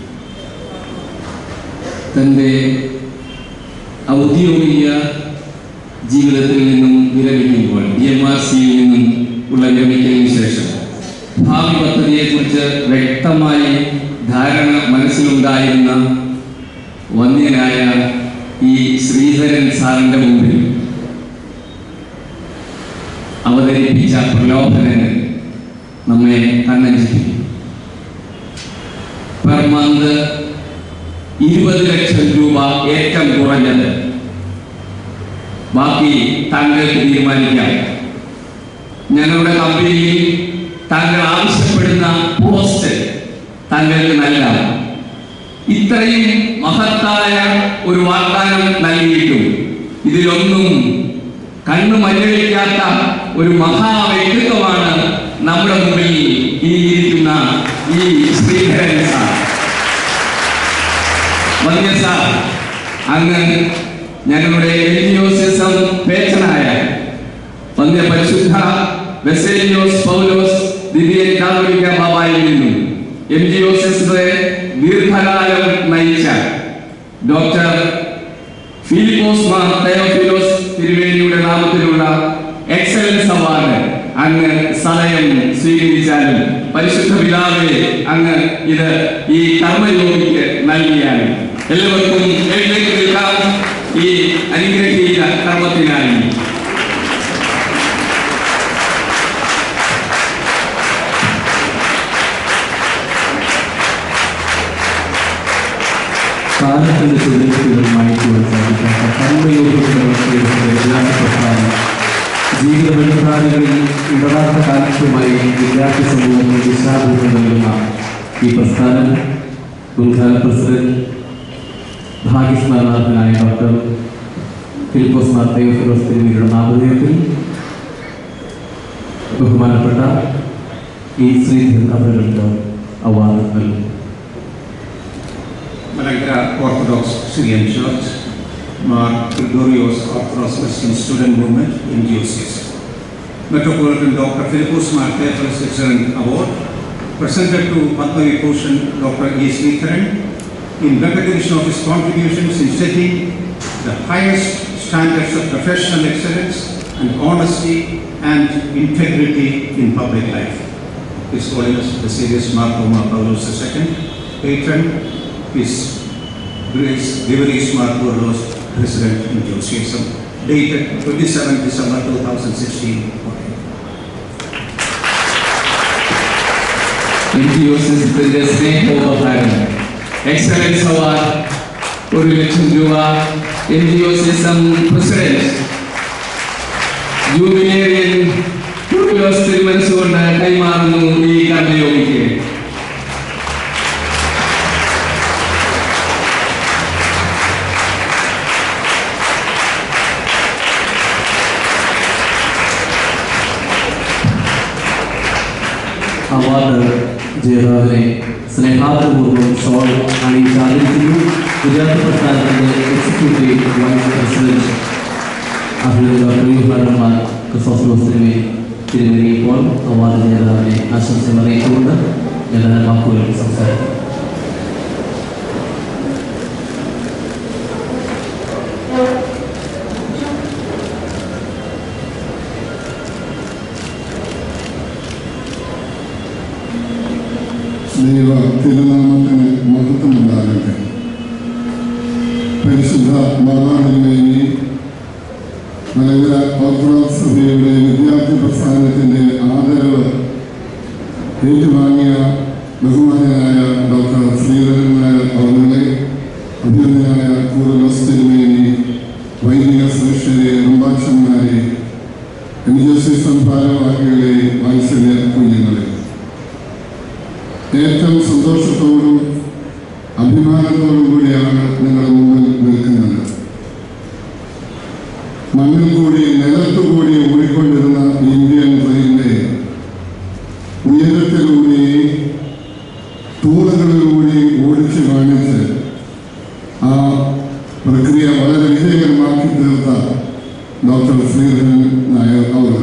തൻ്റെ ഔദ്യോഗിക ജീവിതത്തിൽ നിന്നും വിരമിക്കുമ്പോൾ ഡി എം ആർ സിയിൽ നിന്നും ഉള്ള വിരമിക്കലിന് ശേഷം ഭാവി പദ്ധതിയെക്കുറിച്ച് വ്യക്തമായി ധാരണ മനസ്സിലുണ്ടായിരുന്ന വന്യനായ ഈ ശ്രീധരൻ സാറിൻ്റെ മുമ്പിൽ അവതരിപ്പിച്ച പ്രലോഭനങ്ങൾ നമ്മെ കണ്ണഞ്ചിപ്പിക്കും പെർ മന്ത് ഇരുപത് ലക്ഷം രൂപ ഏറ്റവും കുറഞ്ഞത് ബാക്കി താങ്കൾക്ക് തീരുമാനിക്കാം ഞങ്ങളുടെ കമ്പനിയിൽ താങ്കൾ ആവശ്യപ്പെടുന്ന പോസ്റ്റ് താങ്കൾക്ക് നൽകാം ഇത്രയും മഹത്തായ ഒരു വാഗ്ദാനം നൽകിയിട്ടും ഇതിലൊന്നും കണ്ണു മഞ്ഞളിക്കാത്ത ഒരു മഹാവ്യക്തിത്വമാണ് നമ്മുടെ മുമ്പിൽ ഈ ഇരിക്കുന്ന ഈ ശ്രീധരൻ സാർ വന്യ സാർ അങ്ങ് ഞങ്ങളുടെ എലിയോസിസം പേച്ചനായ വന്യ പരിശുദ്ധ വെസേലിയോസ് പൗലോസ് ദിവ്യൻ കാതോലിക്ക ബാബായിൽ നിന്നും എം ജി ഓസിന്റെ ദീർഘകാലം നയിച്ച ഡോക്ടർ ഫിലിപ്പോസ് മാർ തെയോഫിലോസ് തിരുവേദിയുടെ നാമത്തിലുള്ള എക്സലൻസ് അവാർഡ് അങ്ങ് സദയം സ്വീകരിച്ചാലും പരിശുദ്ധ പിതാവെ അങ്ങ് ഇത് ഈ കർമ്മയോഗിക്ക് നൽകിയാണ് എല്ലാവർക്കും എഴുന്നേറ്റ് നിൽക്കാം ഈ അനുഗ്രഹീത കർമ്മത്തിനായി കാലത്തിന്റെ ചുഴലിക്കുകളുമായി ചെയ്യാൻ സാധിക്കാത്ത കർമ്മയോഗങ്ങളുടെ വിദ്യാർത്ഥി പ്രസ്ഥാനം ജീവിത ബന്ധുപ്രാണികളിൽ ഇടറാത്ത കാലത്തുമായി വിദ്യാർത്ഥി സമൂഹത്തിന് ദിശാബോധം നൽകുന്ന ഈ പ്രസ്ഥാനം മുൻകാല പ്രസിഡന്റ് ഭാഗ്യസ്മരണാർത്ഥനായ ഡോക്ടർ ഫിലിപ്പോസ് മാർത്തയോ ഫിറോസ് തിരുമേനിയുടെ നാമധേയത്തിൽ ബഹുമാനപ്പെട്ട ഈ ശ്രീധരൻ അവർക്ക് അവാർഡ് നൽകുന്നു Malankara Orthodox Syrian Church, Mar Gregorios Orthodox Christian Student Movement, MGOCS. Metropolitan Dr. Philippus Mar Theophilus Excellent Award, presented to Padma Vibhushan Dr. E. Sridharan in recognition of his contributions in setting the highest standards of professional excellence and honesty and integrity in public life. His Holiness the Serious Marthoma Paulus II, patron, His Grace Vivaris Marthurlos, President in Josiasm, dated 27 December 2016. എൻജിഒസിന്റെ സ്നേഹോപഹാരം എക്സലൻസ് അവാർഡ് ഒരു ലക്ഷം രൂപ എൻജിഒസിസം പ്രസിഡന്റ് ജൂബിലേറിയൻ കുറിലോസ് തിരുമനസ്സുകൊണ്ട് കൈമാറുന്നു ഈ കർമ്മയോഗിക്ക് അവാർഡ് ജേതാവിനെ സ്നേഹാദരപൂർവ്വം ഷോൾ അണിയിച്ച് ആദരിക്കുന്നു വിദ്യാർത്ഥി പ്രസ്ഥാനത്തിന്റെ എക്സിക്യൂട്ടീവ് വൈസ് പ്രസിഡന്റ് അഭിനന്ദ പ്രിയഭരണന്മാർ ക്രിസോസ്റ്റോസിനെ തിരുവനന്തപുരം അവാർഡ് ജേതാവിനെ ആശംസകൾ അറിയിച്ചുകൊണ്ട് ഞാൻ വാക്കുകൾ സംസാരിക്കും ദൈവ തിരുനാമത്തിന് മഹത്വമുണ്ടാകട്ടെ പരിശുദ്ധ മാതാവിനുവേണ്ടി മലങ്കര ഓർത്തഡോക്സ് സഭയുടെ വിദ്യാർത്ഥി പ്രസ്ഥാനത്തിന്റെ ആദരവ് ഏറ്റുവാങ്ങിയ ബഹുമാനായ ഡോക്ടർ ശ്രീധരൻ നായർ അവരുടെ അഭ്യുന്നയായ കൂറലോസ് തിരുമേനി വൈദിക ശ്രേഷ്ഠരെ റംബാക്ഷന്മാരെ എൻ ജി എസ് എസ് ഭാരവാഹികളെ വാത്സല്യ കുഞ്ഞുങ്ങളെ ഏറ്റവും സന്തോഷത്തോടും അഭിമാനത്തോടും കൂടിയാണ് നിങ്ങളുടെ മുമ്പിൽ നിൽക്കുന്നത് മണ്ണിൽ കൂടി നിലത്തു കൂടി ഓടിക്കൊണ്ടിരുന്ന ഇന്ത്യൻ ട്രെയിനിന്റെ ഉയരത്തിലൂടെ തൂണുകളിലൂടെ ഓടിച്ചു കാണിച്ച് ആ പ്രക്രിയ വളരെ വിജയകരമാക്കി തീർത്ത ഡോക്ടർ ശ്രീധരൻ നായർ അവർ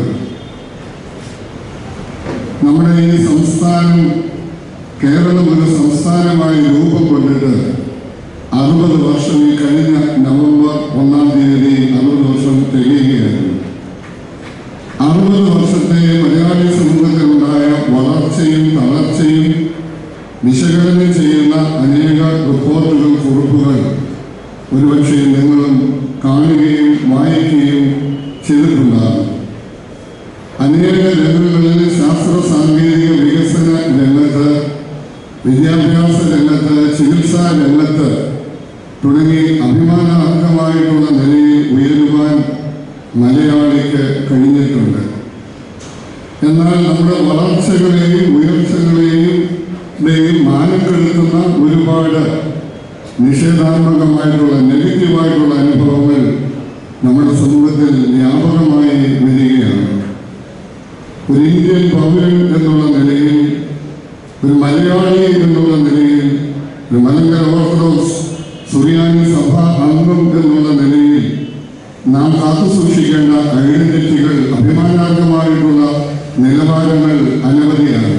നമ്മുടെ ഈ സംസ്ഥാനം കേരളം ഒരു സംസ്ഥാനമായി രൂപം കൊണ്ടിട്ട് അറുപത് വർഷം ഈ കഴിഞ്ഞ നവംബർ ഒന്നാം തീയതി അറുപത് വർഷം തികയുകയായിരുന്നു അറുപത് വർഷത്തെ മലയാളി സമൂഹത്തിലുണ്ടായ വളർച്ചയും തളർച്ചയും വിശകലനം ചെയ്യുന്ന അനേക റിപ്പോർട്ടുകൾ കുറിപ്പുകൾ ഒരുപക്ഷെ നിങ്ങളും കാണുകയും വായിക്കുകയും ചെയ്തിട്ടുണ്ടാകും അനേക രംഗങ്ങളിൽ ശാസ്ത്ര സാങ്കേതിക വികസന രംഗത്ത് വിദ്യാഭ്യാസ രംഗത്ത് ചികിത്സാ രംഗത്ത് തുടങ്ങി അഭിമാനാർഹമായിട്ടുള്ള നിലയിൽ ഉയരുവാൻ മലയാളിക്ക് കഴിഞ്ഞിട്ടുണ്ട് എന്നാൽ നമ്മുടെ വളർച്ചകളെയും ഉയർച്ചകളെയും ടെയും മാനം കെടുത്തുന്ന ഒരുപാട് നിഷേധാത്മകമായിട്ടുള്ള നെഗറ്റീവായിട്ടുള്ള അനുഭവങ്ങൾ നമ്മുടെ സമൂഹത്തിൽ വ്യാപകമായി വരികയാണ് ഒരു ഇന്ത്യൻ പൗരൻ എന്നുള്ള നിലയിൽ ഒരു മലയാളി എന്നുള്ള നിലയിൽ ഒരു മലങ്കര ഓർത്തഡോക്സ് സുറിയാനി സഭ അംഗം എന്നുള്ള നിലയിൽ നാം കാത്തു സൂക്ഷിക്കേണ്ട ഐഡന്റിറ്റികൾ അഭിമാനാർഹമായിട്ടുള്ള നിലവാരങ്ങൾ അനവധിയാണ്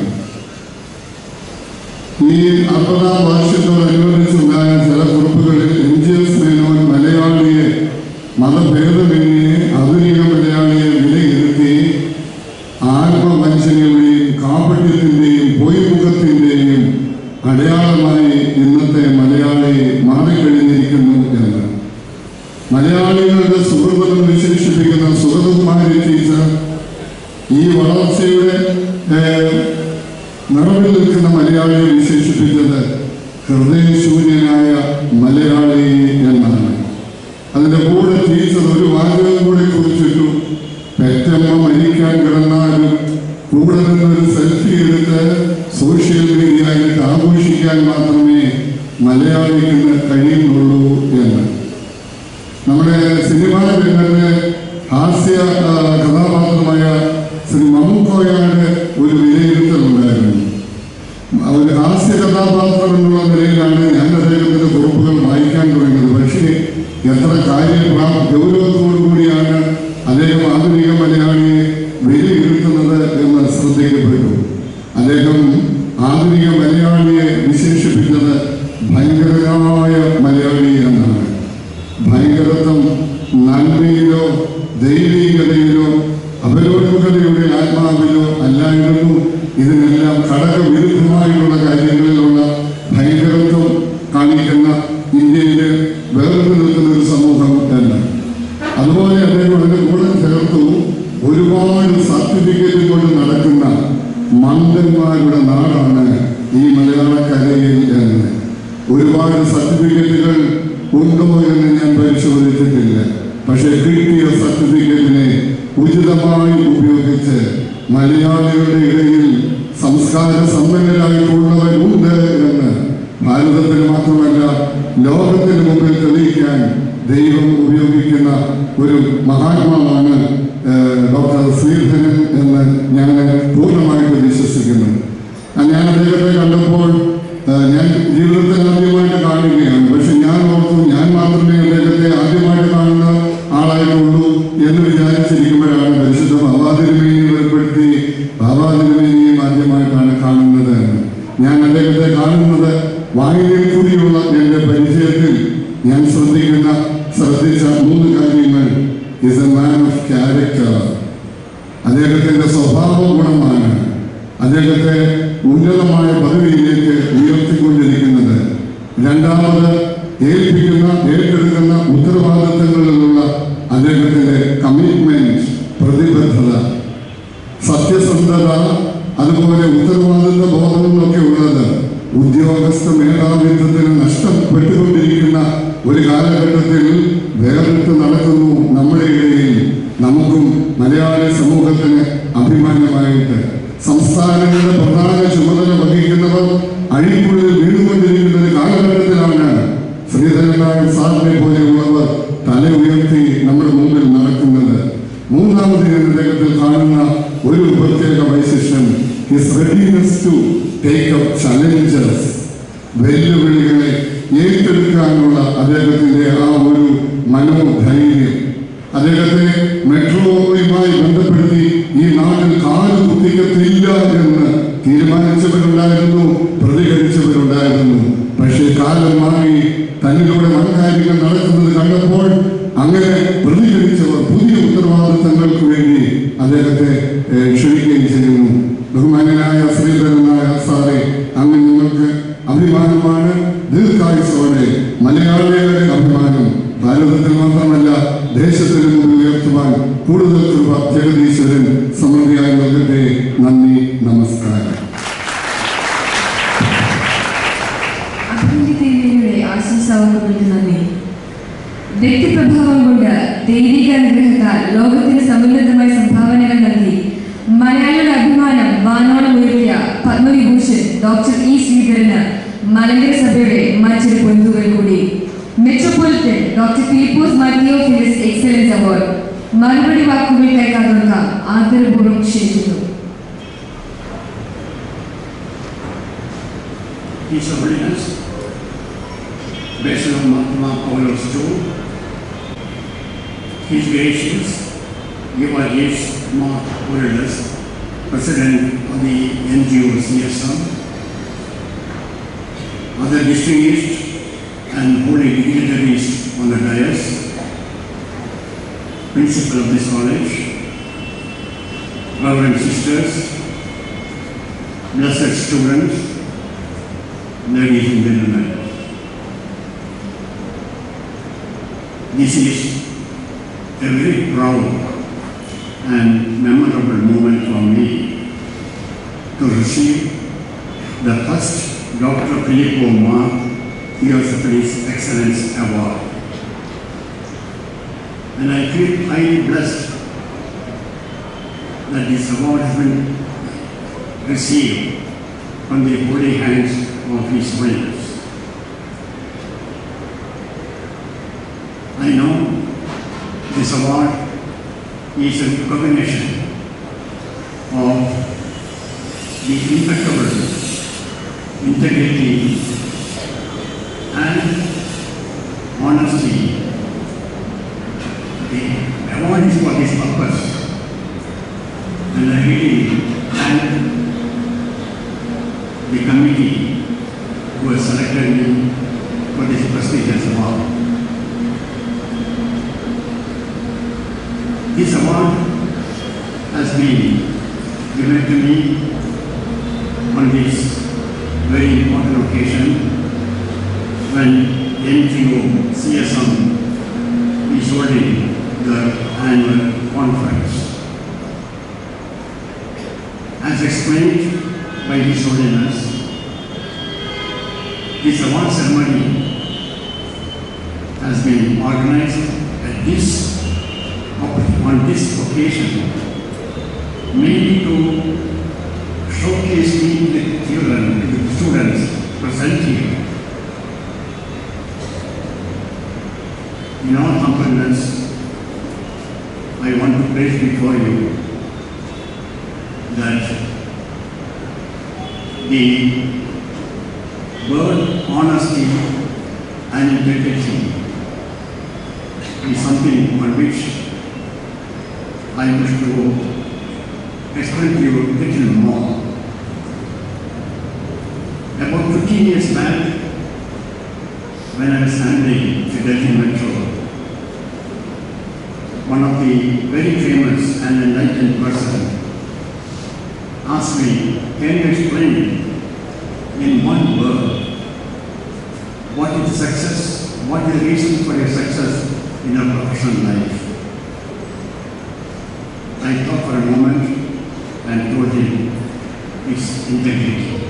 ഈ അറുപതാം വാർഷികത്തോടനുബന്ധിച്ചുണ്ടായ ചില കുറിപ്പുകളിൽ എം ജി എസ് മേനോൻ മലയാളിയെ മതഭേദമന്യേ ആധുനിക മലയാളിയെ വിലയിരുത്തി ആത്മവഞ്ചനയുടെയും കാപട്യത്തിന്റെയും പൊയ്മുഖത്തിന്റെയും അടയാളമായി ഇന്നത്തെ മലയാളി മാറിക്കഴിഞ്ഞിരിക്കുന്നു എന്ന് മലയാളികളുടെ സുഹൃതം വിശേഷിപ്പിക്കുന്ന സുഹൃതകുമാരി ടീച്ചർ ഈ വളർച്ചയുടെ ഏഹ്, നിറവിൽ നിൽക്കുന്ന മലയാളിയെ വിശേഷിപ്പിച്ചത് ഹൃദയശൂന്യനായ മലയാളി എന്നാണ് അതിന്റെ കൂടെ ടീച്ചർ ഒരു വാചകം കൂടി കുറിച്ചിട്ടു പെറ്റമ്മ മരിക്കാൻ കിടന്നാലും കൂടെ നിന്നൊരു സെൽഫി എടുത്ത് സോഷ്യൽ മീഡിയയിൽ ആഘോഷിക്കാൻ മാത്രമേ മലയാളിക്ക് കഴിയുന്നുള്ളൂ എന്ന് നമ്മുടെ സിനിമാ രംഗത്തെ ഹാസ്യ ആ, കഥാപാത്രമായ ശ്രീ മമ്മൂക്കോയാണ് ഒരു വിലയിരുത്തലുണ്ടായിരുന്നു ഒരു ഹാസ്യ കഥാപാത്രം എന്നുള്ള നിലയിലാണ് ഞാൻ അദ്ദേഹത്തിന്റെ കുറിപ്പുകൾ വായിക്കാൻ തുടങ്ങിയത് പക്ഷേ എത്ര കാര്യ ഗൗരവത്തോടു കൂടിയാണ് അദ്ദേഹം ആധുനിക മലയാളിയെ വിലയിരുത്തുന്നത് എന്ന് ശ്രദ്ധിക്കപ്പെട്ടു അദ്ദേഹം ആധുനിക മലയാളിയെ വിശേഷിപ്പിച്ചത് ഭയങ്കരമായ മലയാളി എന്നാണ് ഭയങ്കരത്വം നന്മയിലോ ദൈവികതയിലോ അപരോഗ്യതയുടെ ആത്മാവിലോ അല്ലായിരുന്നു ഇതിനെല്ലാം ഘടകവിരുദ്ധമായിട്ടുള്ള കാര്യങ്ങളിലുള്ള ഭയങ്കരത്വം കാണിക്കുന്ന ഇന്ത്യയിലെ വേർപെട്ടു നിൽക്കുന്ന ഒരു സമൂഹം എന്ന് അതുപോലെ അദ്ദേഹം അതിന്റെ കൂടെ ചേർത്തു ഒരുപാട് സർട്ടിഫിക്കറ്റ് കൊണ്ട് നടക്കുന്ന മന്ദന്മാരുടെ നാടാണ് ഈ മലയാളക്കരയിൽ എന്ന് ഒരുപാട് സർട്ടിഫിക്കറ്റുകൾ ഉണ്ടോ എന്ന് ഞാൻ പരിശോധിച്ചിട്ടില്ല പക്ഷെ കിട്ടിയ സർട്ടിഫിക്കറ്റിനെ ഉചിതമായി ഉപയോഗിച്ച് മലയാളികളുടെ ഇടയിൽ സംസ്കാര സമ്പന്നരായിട്ടുള്ളവരുണ്ട് എന്ന് ഭാരതത്തിന് മാത്രമല്ല ലോകത്തിന് മുമ്പിൽ തെളിയിക്കാൻ ദൈവം ഉപയോഗിക്കുന്ന ഒരു മഹാത്മാവാണ് ഏഹ്, ഡോക്ടർ ശ്രീധരൻ എന്ന് ഞാൻ പൂർണ്ണമായിട്ട് വിശ്വസിക്കുന്നു ആ, ഞാൻ അദ്ദേഹത്തെ കണ്ടപ്പോൾ ആ, ഞാൻ ജീവിതത്തിൽ ആദ്യമായിട്ട് കാണുകയാണ് പക്ഷെ ഞാൻ ഓർത്തു ഞാൻ മാത്രമേ അദ്ദേഹത്തെ ആദ്യമായിട്ട് കാണുന്ന ആളായിട്ടുള്ളൂ എന്ന് വിചാരിച്ചിരിക്കുമ്പോഴാണ് പരിശുദ്ധ ബാബാതിരുമേനിയെ ഏർപ്പെടുത്തി ബാബാതിരുമേനിയും ആദ്യമായിട്ടാണ് കാണുന്നത് എന്ന്. ഞാൻ അദ്ദേഹത്തെ കാണുന്നത് വായനയിൽ കൂടിയുള്ള എൻ്റെ പരിചയത്തിൽ ഞാൻ ശ്രദ്ധിക്കുന്ന ശ്രദ്ധിച്ച മൂന്ന് കാര്യങ്ങൾ is a man of character അദ്ദേഹത്തിന്റെ സ്വഭാവ ഗുണമാണ് അദ്ദേഹത്തെ ഉന്നതമായ പദവിയിലേക്ക് ഉയർത്തിക്കൊണ്ടിരിക്കുന്നത് രണ്ടാമത് ഏൽപ്പിക്കുന്ന ഏറ്റെടുക്കുന്ന ഉത്തരവാദിത്തങ്ങളിലുള്ള അദ്ദേഹത്തിന്റെ കമ്മിറ്റ്മെന്റ് പ്രതിബദ്ധത സത്യസന്ധത അതുപോലെ ഉത്തരവാദിത്ത ബോധം എന്നൊക്കെ ഉള്ളത് ഉദ്യോഗസ്ഥ മേധാവിത്വത്തിന് നഷ്ടപ്പെട്ടുകൊണ്ടിരിക്കുന്ന ഒരു കാലഘട്ടത്തിൽ വേറിട്ട് നടക്കുന്നു നമ്മുടെ ഇടയിൽ നമുക്കും മലയാളി സമൂഹത്തിന് അഭിമാനമായിട്ട് സംസ്ഥാനങ്ങളുടെ പ്രധാന ചുമതല വഹിക്കുന്നവർ അഴിക്കുള്ളിൽ വീണുകൊണ്ടിരിക്കുന്ന ഒരു കാലഘട്ടത്തിലാണ് ശ്രീധരനായ സാറിനെ പോലെയുള്ളവർ തല ഉയർത്തി നമ്മുടെ മുമ്പിൽ നടക്കുന്നത് മൂന്നാമത് ഞാൻ അദ്ദേഹത്തിൽ കാണുന്ന ഒരു പ്രത്യേക വൈശിഷ്ട്യം his readiness to take up challenges വെല്ലുവിളികളെ ഏറ്റെടുക്കാനുള്ള അദ്ദേഹത്തിന്റെ ആ ഒരു മനോധൈര്യം അദ്ദേഹത്തെ മെട്രോയുമായി ബന്ധപ്പെടുത്തി ഈ നാട്ടിൽ കാല് കുത്തിക്കത്തില്ല എന്ന് തീരുമാനിച്ചവരുണ്ടായിരുന്നു പ്രതികരിച്ചവരുണ്ടായിരുന്നു പക്ഷേ കാലം മാറി തന്നിലൂടെ വൻകാര്യങ്ങൾ നടക്കുന്നത് കണ്ടപ്പോൾ അങ്ങനെ പ്രതികരിച്ചവർ പുതിയ ഉത്തരവാദിത്തങ്ങൾക്ക് വേണ്ടി അദ്ദേഹത്തെ ഏഹ്, ക്ഷണിക്കുകയും ചെയ്യുന്നു ബഹുമാനായ ശ്രീധരനായ സാറെ അങ്ങ് നിങ്ങൾക്ക് അഭിമാനമാണ് ദീർഘായുസോടെ മലയാളികളുടെ അഭിമാനം ഭാരതത്തിൽ മാത്രമല്ല ദേശത്തിന് മുമ്പിൽ ഉയർത്തുവാൻ കൂടുതൽ കൃപ ജഗദീശ്വരൻ സമൃദ്ധിയായി നൽകട്ടെ നന്ദി നമസ്കാരം അഭിനന്ദി തിരുമേനിയുടെ ആശംസാവാക്കുകൾക്ക് നന്ദി വ്യക്തിപ്രഭാവം കൊണ്ട് ദൈവിക അനുഗ്രഹത്താൽ ലോകത്തിന് സമുന്നതമായ സംഭാവനകൾ നൽകി മലയാളിയുടെ അഭിമാനം വാനോളം ഉയർത്തിയ പത്മവിഭൂഷൺ ഡോക്ടർ ഇ ശ്രീധരന് മലങ്കര സഭയുടെ മറ്റൊരു പൊന്തുകൾ കൂടി മെട്രോപൊളിറ്റൻ ഡോക്ടർ ഫിലിപ്പോസ് മാറ്റിയോ ഫിലിസ് എക്സലൻസ് അവാർഡ് മറുപടി വാക്കുകൾ കൈക്കാതുക ആദരപൂർവ്വം ക്ഷണിക്കുന്നു His Holiness, Bishop of Mahatma Paulos II, His Gracious Evangelist Mark Holiness, President of the NGO CSM, other distinguished and holy dignitaries on the dais, Principal of this college, Reverend Sisters, blessed students, ladies and gentlemen. This is a very proud and memorable moment for me to receive the first Dr. Filippo Mark Theosophilis Excellence Award. And I feel highly blessed that this award has been received from the holy hands of His Holiness. I know this award is a recognition of the impeccable integrity and honesty. The award is for this purpose. And I really thank the committee who has selected me for this prestigious award. This award has been given to me on this very important occasion when NGO CSM is holding the annual conference. As explained by His Holiness, this award ceremony has been organized at this, on this occasion mainly to showcase me the children, the students present here. In all humbleness, I want to place before you that the word honesty and integrity is something on which I wish to explain to you a little more. About 15 years back, when I was handling the Delhi Metro, one of the very famous and enlightened person asked me, can you explain in one word what is success, what is the reason for your success in your professional life? I thought for a moment and told him, it's integrity.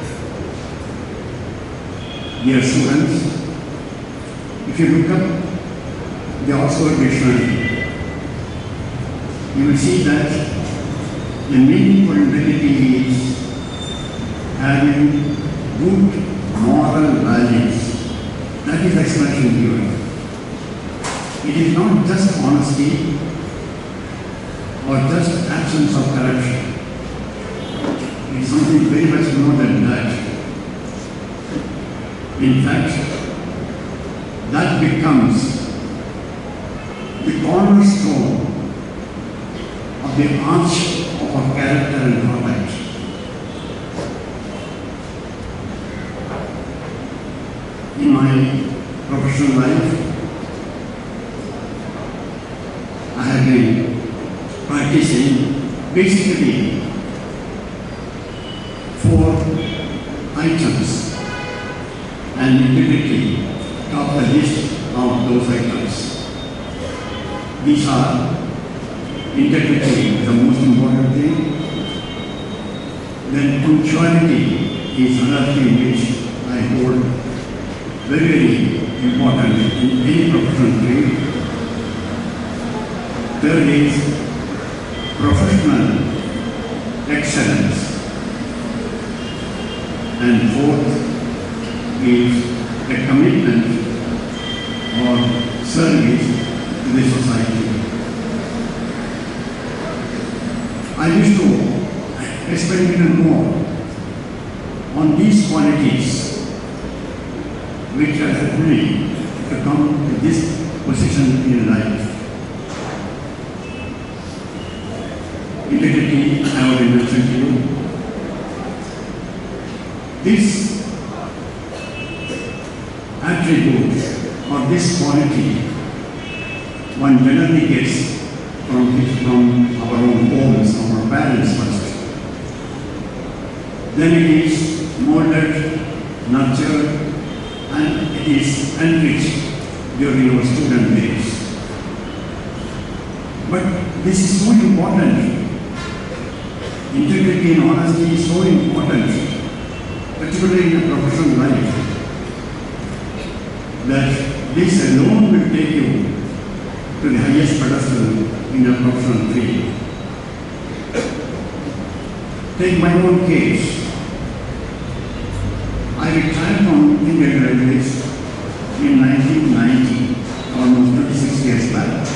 Dear students, if you look up the Oxford Dictionary, you will see that the meaning for integrity is having good moral values. That is the expression given. It is not just honesty or just absence of corruption. It is something very much more than that. In fact, that becomes the cornerstone of the arch of our character and conduct. In my professional life, I have been practicing basically four items and integrity top the list of those items. These are integrity, the most important thing. Then punctuality is another thing which I hold very, very important in any professional field. Third is professional excellence. And fourth is a commitment or service to the society. I wish to explain even more on these qualities which have helped me to come to this position in life. Integrity, I already mentioned to you. This attribute or this quality one generally gets from, his, from our own homes, from our parents first. Then it is molded, nurtured, and it is enriched during our student days. But this is so important. Integrity and honesty is so important, particularly in a professional life, that this alone will take you to the highest pedestal in a professional field. Take my own case. I retired from Indian Railways in 1990, almost 26 years back.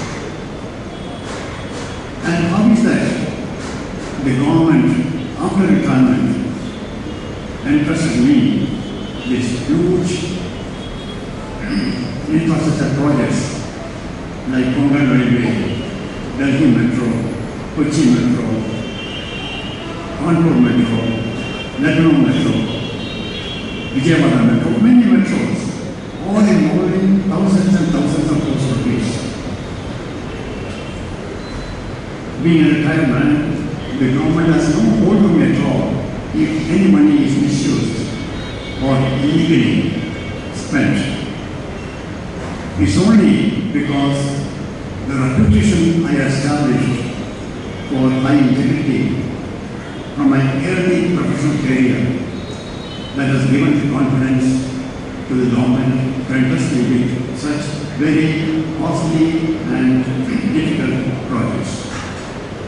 And how is that? The government, after retirement, entrusted me this huge infrastructure projects like Konkan Railway, Delhi Metro, Kochi Metro, Kanpur Metro, Lucknow Metro, Vijayawada Metro, many metros, all involving thousands and thousands of crores of rupees. Being a retired man, the government has no hold on me at all if any money is misused or illegally spent. It's only because the reputation I established for high integrity from my early professional career that has given the confidence to the government to entrust me with such very costly and difficult projects.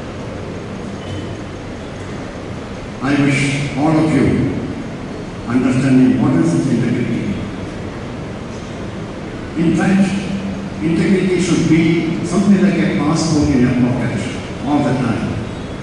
I wish all of you understand the importance of integrity. In fact, integrity should be something like a passport in your pocket all the time.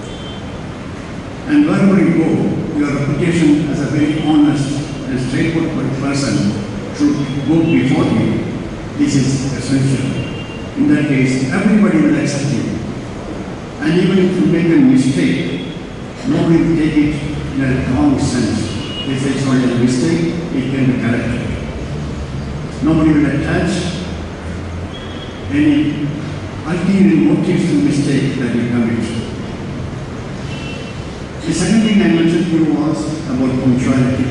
And wherever you go, your reputation as a very honest and straightforward person should go before you. This is essential. In that case, everybody will accept you. And even if you make a mistake, nobody will take it in a wrong sense. They say it's only a mistake, it can be corrected. Nobody will attach any ulterior motives to the mistake that you commit. The second thing I mentioned to you was about punctuality.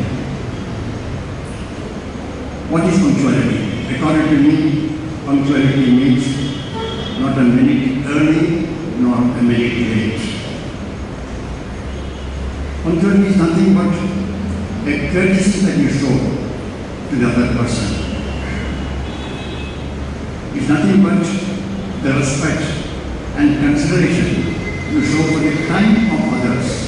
What is punctuality? According to me, punctuality means not a minute early nor a minute late. Punctuality is nothing but a courtesy that you show to the other person. It's nothing but the respect and consideration you show for the time of others.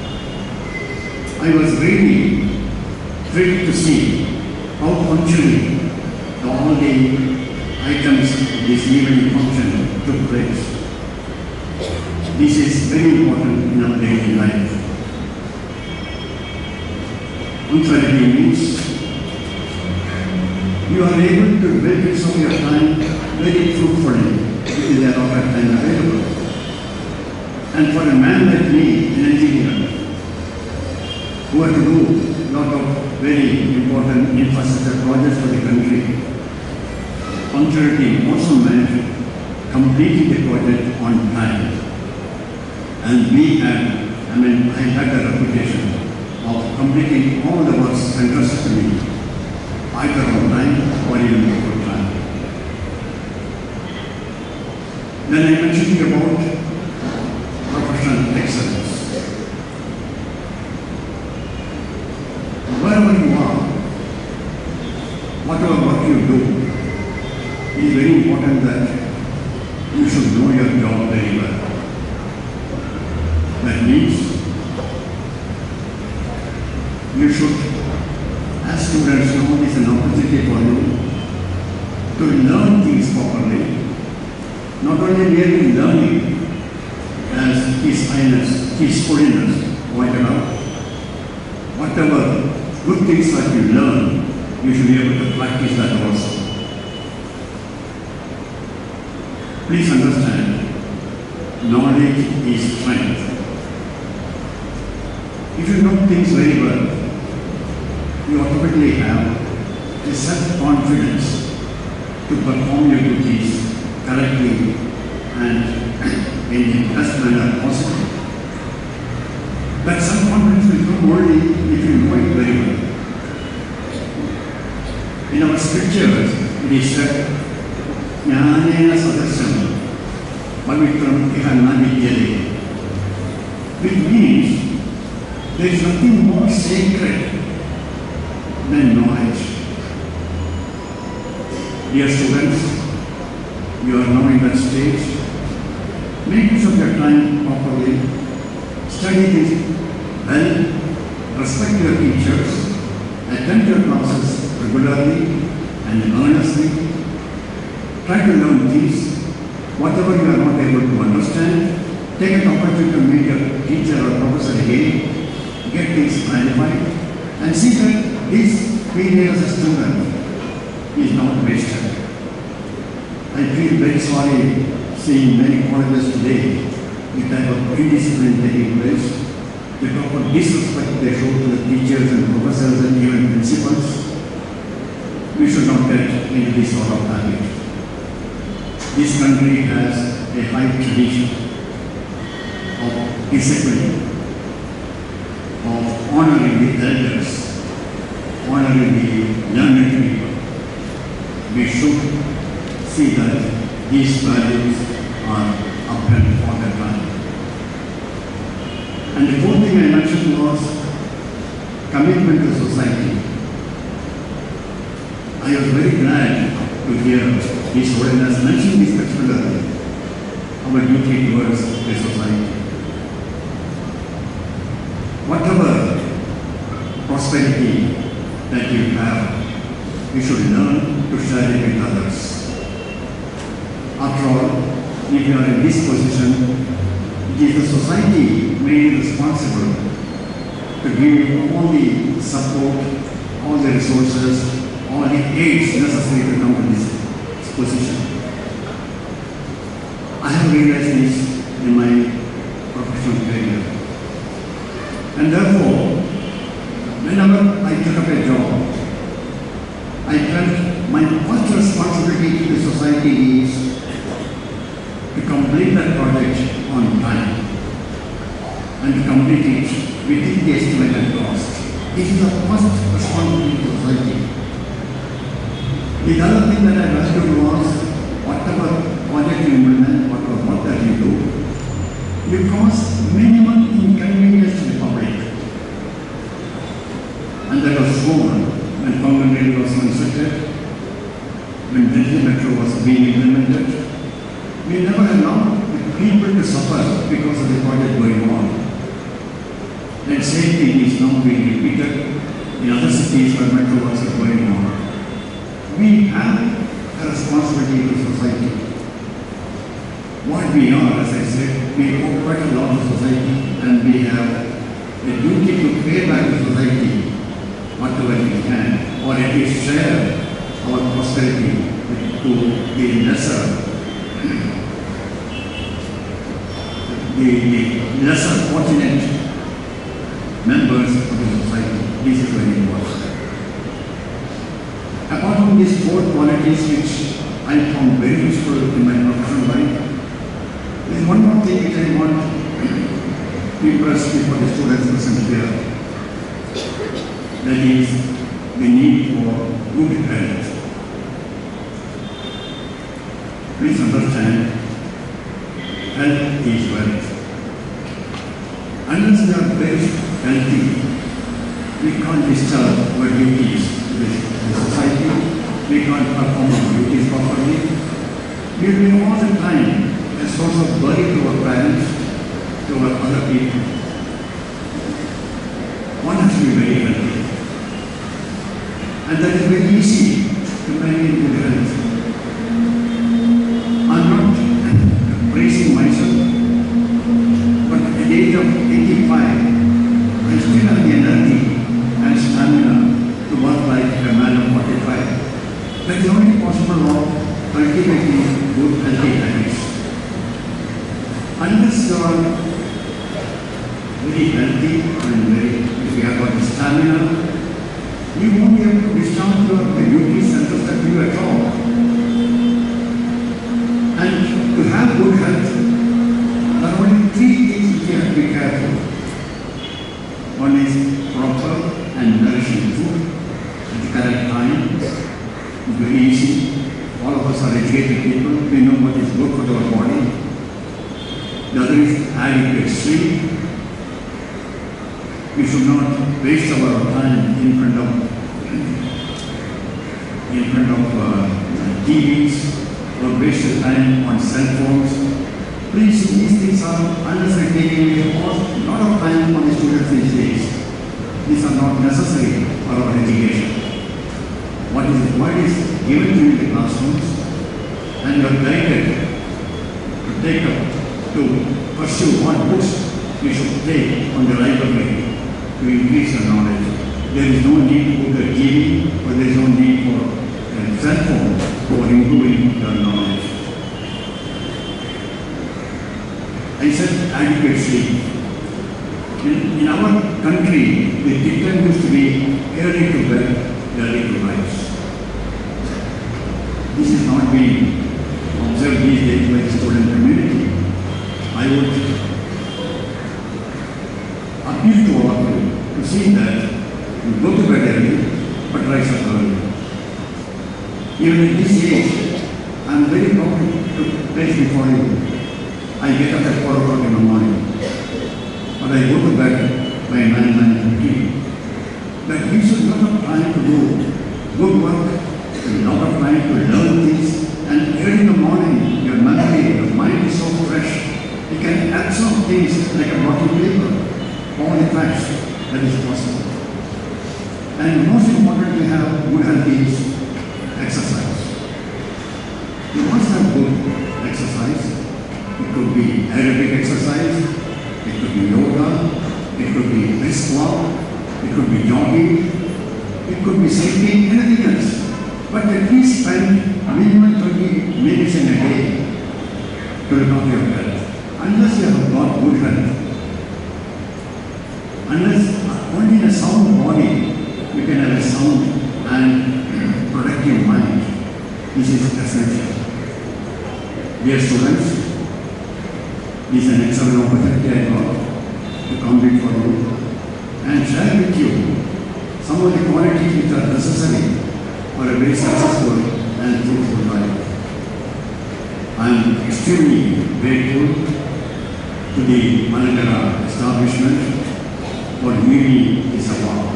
I was really thrilled to see how punctually the all the items of this evening function took place. This is very important in our daily life. Punctuality means you are able to make use of your time very fruitfully with the allotted time available. And for a man like me, an engineer, who had to do a lot of very important infrastructure projects for the country, punctuality also meant completing the project on time. And we had, I mean, I had a reputation of completing all the works entrusted to me, either on time or even before time. Then I mentioned about professional excellence. Wherever you are, whatever work you do, it is very important that you should know your job very well. That means you should, as students know, it is an opportunity for you to learn things properly. Not only merely learning, as His Highness, His Holiness pointed out, whatever good things that you learn, you should be able to practice that also. Please understand, knowledge is strength. If you know things very well, you automatically have the self-confidence to perform your duties correctly and in the best manner possible. That self-confidence will come only if you know it very well. In our scriptures, it is said, ജ്ഞാനേന സദസ്യം പവിത്രം ഇഹ ന വിദ്യതേ which means there is nothing more sacred than knowledge. Dear students, you are now in that stage. Make use of your time properly. Study this well. Respect your teachers. Attend your classes regularly and earnestly. Try to learn things. Whatever you are not able to understand, take an opportunity to meet your teacher or professor again. Get things clarified and see that this period as a student is not wasted. I feel very sorry seeing many colleges today the type of indiscipline taking place, the type of disrespect they show to the teachers and professors and even principals. We should not get into this sort of habit. This country has a high tradition of discipline, of honoring the elders, honoring the learned people. We should see that these values are upheld all the time. And the fourth thing I mentioned was commitment to society. I was very glad to hear His Holiness mention this particularly, our duty towards the society. whatever prosperity that you have, you should learn to share it with others. After all, if you are in this position, it is the society mainly responsible to give you all the support, all the resources, all the aids necessary to come to this position. I have realized this in my professional career. And therefore, whenever I took up a job, I felt my first responsibility to the society is to complete that project on time and to complete it within the estimated cost. This is the first responsibility to society. The other thing that I understood was whatever project you implement, whatever work that you do, you cause minimum inconvenience to the public. And that was shown when Congo Rail was constructed, when Delhi Metro was being implemented. We never allowed the people to suffer because of the project going on. That same thing is now being repeated in other cities where metro works are going on. We have a responsibility to society. What we are, as I said, we owe quite a lot to society and we have a duty to pay back to society whatever we can, or at least share our prosperity to the lesser, the, the lesser fortunate members of the society. This is very important. Apart from these four qualities which I found very useful in my professional life, there is one more thing which I want to impress before the students present here. That is the need for good health. Please understand, health is wealth. Unless we are very healthy, we can't discharge our duties to the the society, we can't perform our duties properly. We will be all the time a source of worry to our parents, to our other people. One has to be very healthy. And that is very easy to maintain good health. I'm not praising myself, but at the age of 85, I still have the energy and stamina to work like a man of 45. That is only possible of cultivating good healthy habits. Unless you are very healthy and very, if you have got the stamina, you won't be able to discharge your the duties and respect you at all. And to have good health, there are only three things which you have to be careful. One is proper and nourishing food at the correct time. It's very easy. All of us are educated people. We know what is good for our body. The other is adequate sleep. We should not waste our time in front of in front of uh, TVs or waste the time on cell phones. Please, these things are unnecessary taking a lot of time on the students these days. These are not necessary for our education. What is required is given to you in the classrooms and you are guided to take up, to pursue what books you should take on the library to increase your knowledge. There is no need to go to TV or there is no need for a cell phone for improving your knowledge. I said adequate sleep. In, in our country, the dictum used to be early to bed, early to rise. This is not being observed these days by the student community. I would appeal to all of you to see that you go to bed early, but rise up early. Even at this age, I am very proud to place before you. I get up at 4 o'clock in the morning, but I go to bed by 9, 9.15. That gives you a lot of time to do good work, a lot of time to learn things, and early in the morning, your memory, your mind is so fresh. You can absorb things like a bottle paper. all the facts that is possible. And most important, we have good health is exercise. You must have good exercise. It could be aerobic exercise, it could be yoga, it could be brisk walk, it could be jogging, it could be cycling, anything else. But at least spend minimum 20 minutes in a day to look after your health. Unless you have got good health, unless only in a sound body you can have a sound and productive mind. This is essential. Dear students, this is an excellent opportunity I got to come before you and share with you some of the qualities which are necessary for a very successful and fruitful life. I am extremely grateful to the Malangara establishment for giving me this award.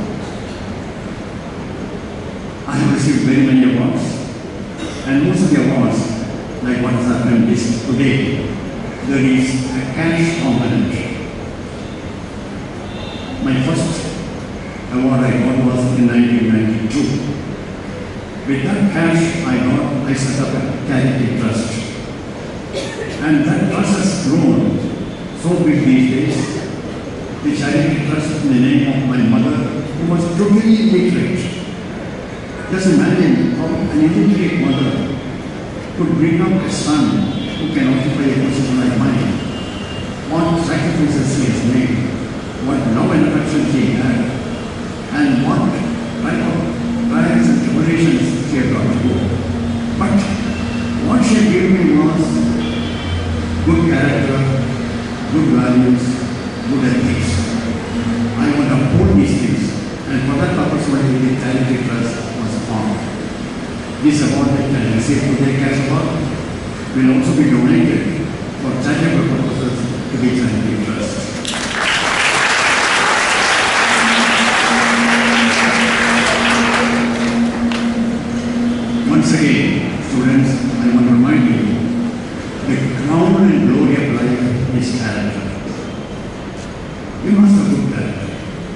I have received very many awards, and most of the awards, like what has happened this today, there is a cash component. My first award I got was in 1992. With that cash I got, I set up a charity trust. And that trust has grown so big these days. The charity trust in the name of my mother, who was totally illiterate. Just imagine how an illiterate mother could bring up a son who can occupy a position like mine. What sacrifices he has made, what love and affection he had, and what type of trials and tribulations she had gone through. But what she gave me was good character, good values, good ethics. I want to uphold these things, and for that purpose, only the charity trust was formed. This award that I received today, cash award, will also be donated for charitable purposes to the charity trust. Once again, students, I want to remind you, the crown and glory of life is character. You must have good character.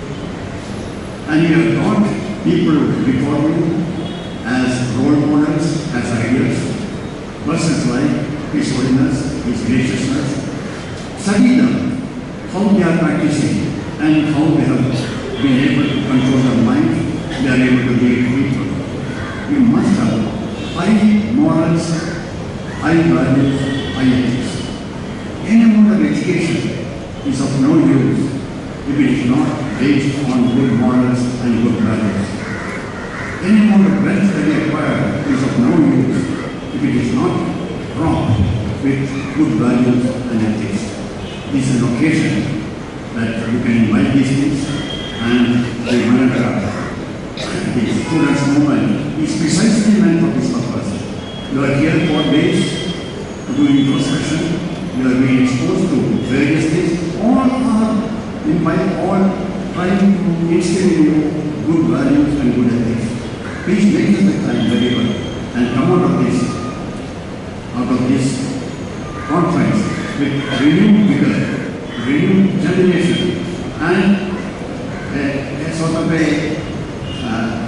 And you have got people before you as role models, as ideals, persons like His Holiness, His Graciousness. Study them, how they are practicing and how they have been able to control their mind, they are able to lead people. You must have high morals, high values, high ethics. Any amount of education is of no use if it is not based on good morals and good values. Any amount of wealth that you acquire is of no use if it is not wrong with good values and ethics. This is an occasion that you can invite these things and the Managara, the students' movement is precisely meant for this purpose. You are here for days to do introspection, you are being exposed to various things, all are in my all trying to instill in you good values and good ethics. Please make this the time very well and come out of this, out of this conference with renewed vigor, renewed determination, and a, a sort of a uh,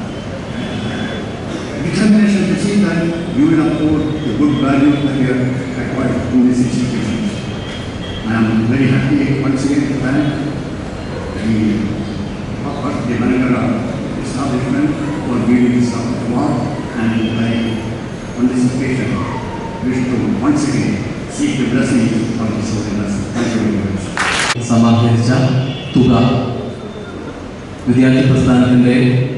determination to see that you will uphold the good values that you have acquired in this institution. I am very happy once again to thank the, of course, the Managara establishment for giving this award and I, on this occasion, wish to once again seek the blessings of His Holiness. Thank you very much. സമാഹരിച്ച തുക വിദ്യാർത്ഥി പ്രസ്ഥാനത്തിൻ്റെ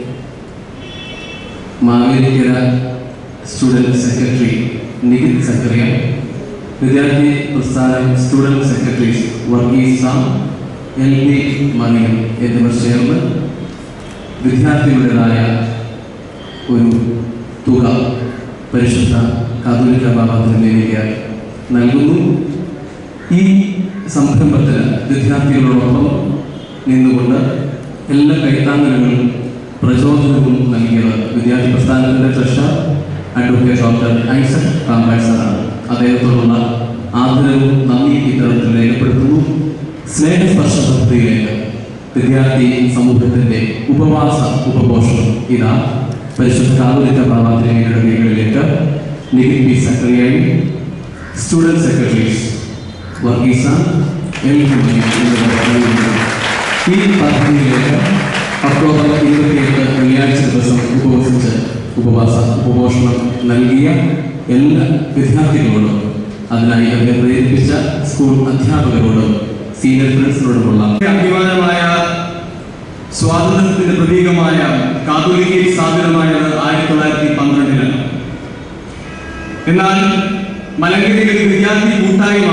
മാവേലിക്കര സ്റ്റുഡൻറ് സെക്രട്ടറി നിഖിത് സക്കറിയ വിദ്യാർത്ഥി പ്രസ്ഥാനം student secretaries Varghese Sam L P Maniyan എന്നിവർ ചേർന്ന് വിദ്യാർത്ഥികളുടേതായ ഒരു തുക പരിശുദ്ധ കാതോലിക്ക ബാബ തിരുമേനിക്ക് നൽകുന്നു ഈ സംരംഭത്തിന് വിദ്യാർത്ഥികളോടൊപ്പം നിന്നുകൊണ്ട് എല്ലാ കൈത്താങ്ങലുകളും പ്രചോദനവും നൽകിയത് വിദ്യാർത്ഥി പ്രസ്ഥാനത്തിൻ്റെ ട്രഷറർ അഡ്വക്കേറ്റ് ഡോക്ടർ ഐസക് കാമ്പായ് സാറാണ് അദ്ദേഹത്തോടുള്ള ആദരവും നന്ദി ഇത്തരത്തിൽ രേഖപ്പെടുത്തുന്നു സ്നേഹസ്പർശ പദ്ധതിയിലേക്ക് വിദ്യാർത്ഥി സമൂഹത്തിന്റെ ഉപവാസ ഉപഘോഷം ഇതാ പരിശുദ്ധ കാതോലിക്ക പ്രാമാതിരിയുടെ കീഴിലേക്ക് നിഖിൽ പി സെക്രട്ടറിയായി student secretaries Varghese M Kunji എന്നിവർ അറിയിക്കുന്നു. ഈ പദ്ധതിയിലേക്ക് ഒക്ടോബർ ഇരുപത്തിയെട്ട് വെള്ളിയാഴ്ച ദിവസം ഉപവസിച്ച് ഉപവാസ ഉപഘോഷണം നൽകിയ എല്ലാ വിദ്യാർത്ഥികളോടും അതിനായി അവരെ പ്രേരിപ്പിച്ച സ്കൂൾ അധ്യാപകരോടും സീനിയർ ഫ്രണ്ട്സിനോടുമുള്ള അഭിമാനമായ സ്വാതന്ത്ര്യത്തിന്റെ പ്രതീകമായ കാതോലിക്കയിൽ സ്ഥാപിതമായത് ആയിരത്തി തൊള്ളായിരത്തി പന്ത്രണ്ടിലാണ് എന്നാൽ മലങ്കരയിലെ വിദ്യാർത്ഥി കൂട്ടായ്മ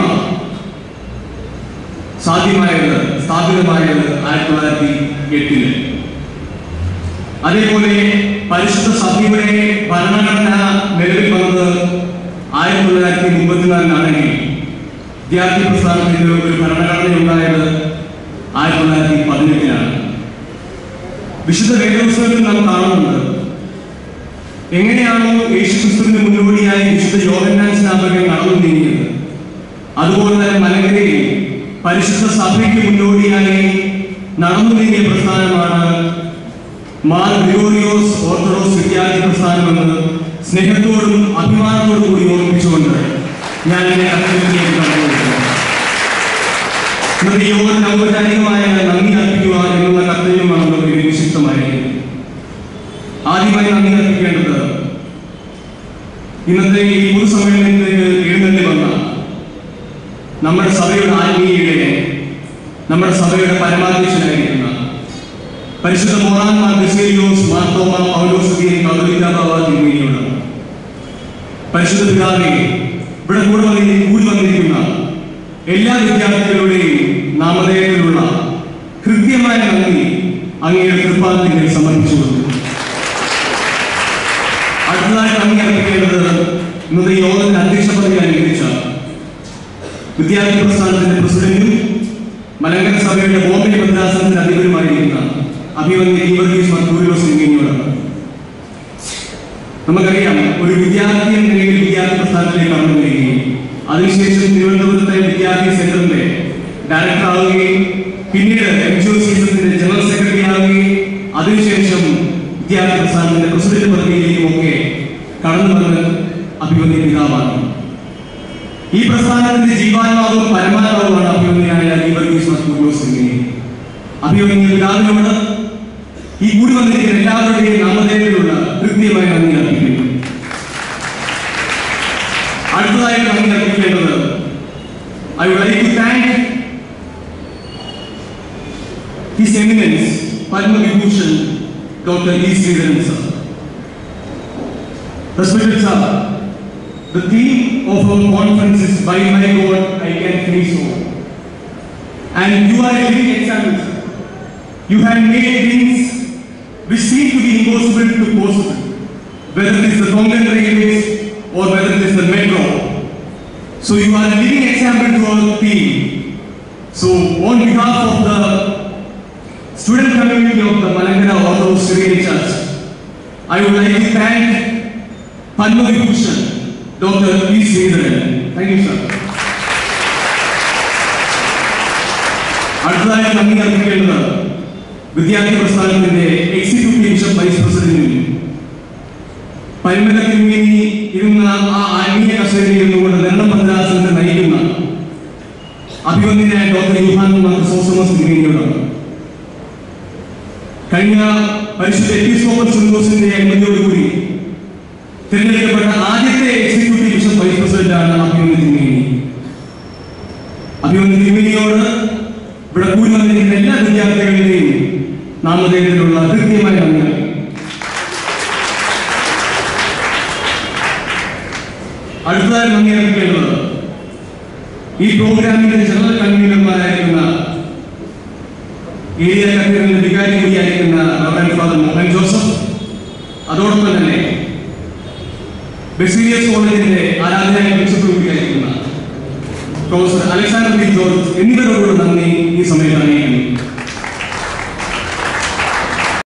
സാധ്യമായത് സ്ഥാപിതമായത് ആയിരത്തി തൊള്ളായിരത്തി എട്ടില് അതേപോലെ പരിശുദ്ധ സഭയുടെ ഭരണഘടന നിലവിൽ വന്നത് ആയിരത്തി തൊള്ളായിരത്തി മുപ്പത്തിനാലിലാണെങ്കിൽ വിദ്യാർത്ഥി പ്രസ്ഥാനത്തിന് ഒരു ഭരണഘടന ഉണ്ടായത് ആയിരത്തി തൊള്ളായിരത്തി പതിനെട്ടിലാണ് വിശുദ്ധ വേദോത്സവത്തിൽ നാം കാണുന്നുണ്ട് എങ്ങനെയാണോ യേശുക്രിസ്തുവിന് മുന്നോടിയായി വിശുദ്ധ യോഹന്നാൻ സ്നാപകൻ നടന്നു നീങ്ങിയത് അതുപോലെ തന്നെ മലങ്കരയിൽ പരിശുദ്ധ സഭയ്ക്ക് മുന്നോടിയായി നടന്നു നീങ്ങിയ പ്രസ്ഥാനമാണ് മാർ ഗ്രിഗോറിയോസ് ഓർത്തഡോക്സ് വിദ്യാർത്ഥി പ്രസ്ഥാനമെന്ന് സ്നേഹത്തോടും അഭിമാനത്തോടും കൂടി ഓർമ്മിച്ചുകൊണ്ട് ഞാൻ എന്നെ കത്തിലേക്ക് കടന്നുകൊടുക്കുന്നു ഇന്നത്തെ യോഗത്തിന് ഔപചാരികമായ നന്ദി അർപ്പിക്കുക എന്നുള്ള കർത്തവ്യമാണ് നമുക്ക് നിക്ഷിപ്തമായിരിക്കുന്നത് ആദ്യമായി നന്ദി അർപ്പിക്കേണ്ടത് ഇന്നത്തെ ഈ പൊതുസമ്മേളനത്തിലേക്ക് എഴുന്നള്ളി വന്ന നമ്മുടെ സഭയുടെ ആത്മീയയുടെ നമ്മുടെ സഭയുടെ പരമാധ്യക്ഷനായിരിക്കുന്ന പരിശുദ്ധ മോറാൻമാർ ബെസേലിയോസ് മാർത്തോമ പൗലോസുദ്ദീൻ കൗലിക ബാബ തിരുമേനിയോട് പരിശുദ്ധ പിതാവെ ഇവിടെ കൂടെ വന്നി കൂടി വന്നിരിക്കുന്ന എല്ലാ വിദ്യാർത്ഥികളുടെയും നാമധേയത്തിലുള്ള കൃത്യമായ നന്ദി അങ്ങയുടെ കൃപാന്തിനെ സമർപ്പിച്ചു കൊടുക്കുന്നു അടുത്തതായി നന്ദി അർപ്പിക്കേണ്ടത് ഇന്നത്തെ യോഗത്തിന്റെ അധ്യക്ഷ പദവി അലങ്കരിച്ച വിദ്യാർത്ഥി പ്രസ്ഥാനത്തിന്റെ പ്രസിഡന്റും മലങ്കര സഭയുടെ ബോംബെ ഭദ്രാസനത്തിന്റെ അധിപരുമായിരിക്കുന്ന അഭിമന്യ ഈവർഗീസ് മത്തൂരിയോസ് എന്നിവരോടാണ് നമുക്കറിയാം ഒരു വിദ്യാർത്ഥി എന്ന നിലയിൽ വിദ്യാർത്ഥി പ്രസ്ഥാനത്തിലേക്ക് കടന്നു വരികയും അതിനുശേഷം തിരുവനന്തപുരത്തെ വിദ്യാർത്ഥി സെന്ററിന്റെ ഡയറക്ടർ ആവുകയും പിന്നീട് എം ജി ഒ സീസത്തിന്റെ ജനറൽ സെക്രട്ടറി ആവുകയും അതിനുശേഷം വിദ്യാർത്ഥി പ്രസ്ഥാനത്തിന്റെ പ്രസിഡന്റ് പദവിയിലേക്കും ഒക്കെ കടന്നു വന്ന് അഭിമന്യ പിതാവാണ് ഈ പ്രസ്ഥാനത്തിന്റെ ജീവാത്മാവും പരമാത്മാവുമാണ് അഭിമന്യനായ ഈവർഗീസ് മത്തൂരിയോസ് എന്നിവ അഭിമന്യ പിതാവിനോട് ഈ കൂടി വന്നിരിക്കുന്ന എല്ലാവരുടെയും നാമധേയത്തിലുള്ള കൃത്യമായി നന്ദി അർപ്പിക്കുന്നു അടുത്തതായി നന്ദി അർപ്പിക്കേണ്ടത് I would like to thank his eminence Padma Vibhushan doctor E Sreedharan sir Respected sir, the theme of our conference is By My God I Can Finish All. And you are a living example, sir. You have made things which seem to be impossible to possible, whether it is the Konkan railways or whether it is the metro. So you are a living example to our team. So on behalf of the student community of the Malangana Orthodox Syrian Church, I would like to thank Padma Vibhushan, Dr. P. Sridharan. Thank you, sir. അടുത്തതായി നന്ദി അർപ്പിക്കേണ്ടത് വിദ്യാർത്ഥി പ്രസ്ഥാനത്തിന്റെ എക്സിക്യൂട്ടീവ് ബിഷപ്പ് വൈസ് പ്രസിഡന്റിനും പരിമിത തിരുമേനി ഇരുന്ന ആ ആത്മീയ കസേരയിൽ ഇരുന്നുകൊണ്ട് നെരണം ഭദ്രാസനത്തെ നയിക്കുന്ന അഭിമന്യനായ ഡോക്ടർ യുഹാൻ സോസമസ് തിരുമേനിയോടാണ് കഴിഞ്ഞ പരിശുദ്ധ എപ്പിസ്കോപ്പൽ സിൻഡോസിന്റെ അനുമതിയോടുകൂടി തിരഞ്ഞെടുക്കപ്പെട്ട ആദ്യത്തെ എക്സിക്യൂട്ടീവ് ബിഷപ്പ് വൈസ് പ്രസിഡന്റാണ് അഭിമന്യ തിരുമേനി അഭിമന്യ തിരുമേനിയോട് ഇവിടെ കൂടി വന്നിരിക്കുന്ന എല്ലാ വിദ്യാർത്ഥികളുടെയും നാമധേയത്തിലുള്ള കൃത്യമായ നന്ദി അടുത്തതായി നന്ദി അർപ്പിക്കേണ്ടത് ഈ പ്രോഗ്രാമിന്റെ ജനറൽ കൺവീനർമാരായിരിക്കുന്ന ഏരിയ കൺവീനറിന്റെ വികാരി കൂടിയായിരിക്കുന്ന റവറൻ ഫാദർ മോഹൻ ജോസഫ് അതോടൊപ്പം തന്നെ ബെസീലിയസ് കോളേജിന്റെ ആരാധനായ പ്രിൻസിപ്പൽ കൂടിയായിരിക്കുന്ന പ്രൊഫസർ അലക്സാണ്ടർ ബി ജോർജ് എന്നിവരോടുള്ള നന്ദി ഈ സമയത്ത് അറിയിക്കുന്നു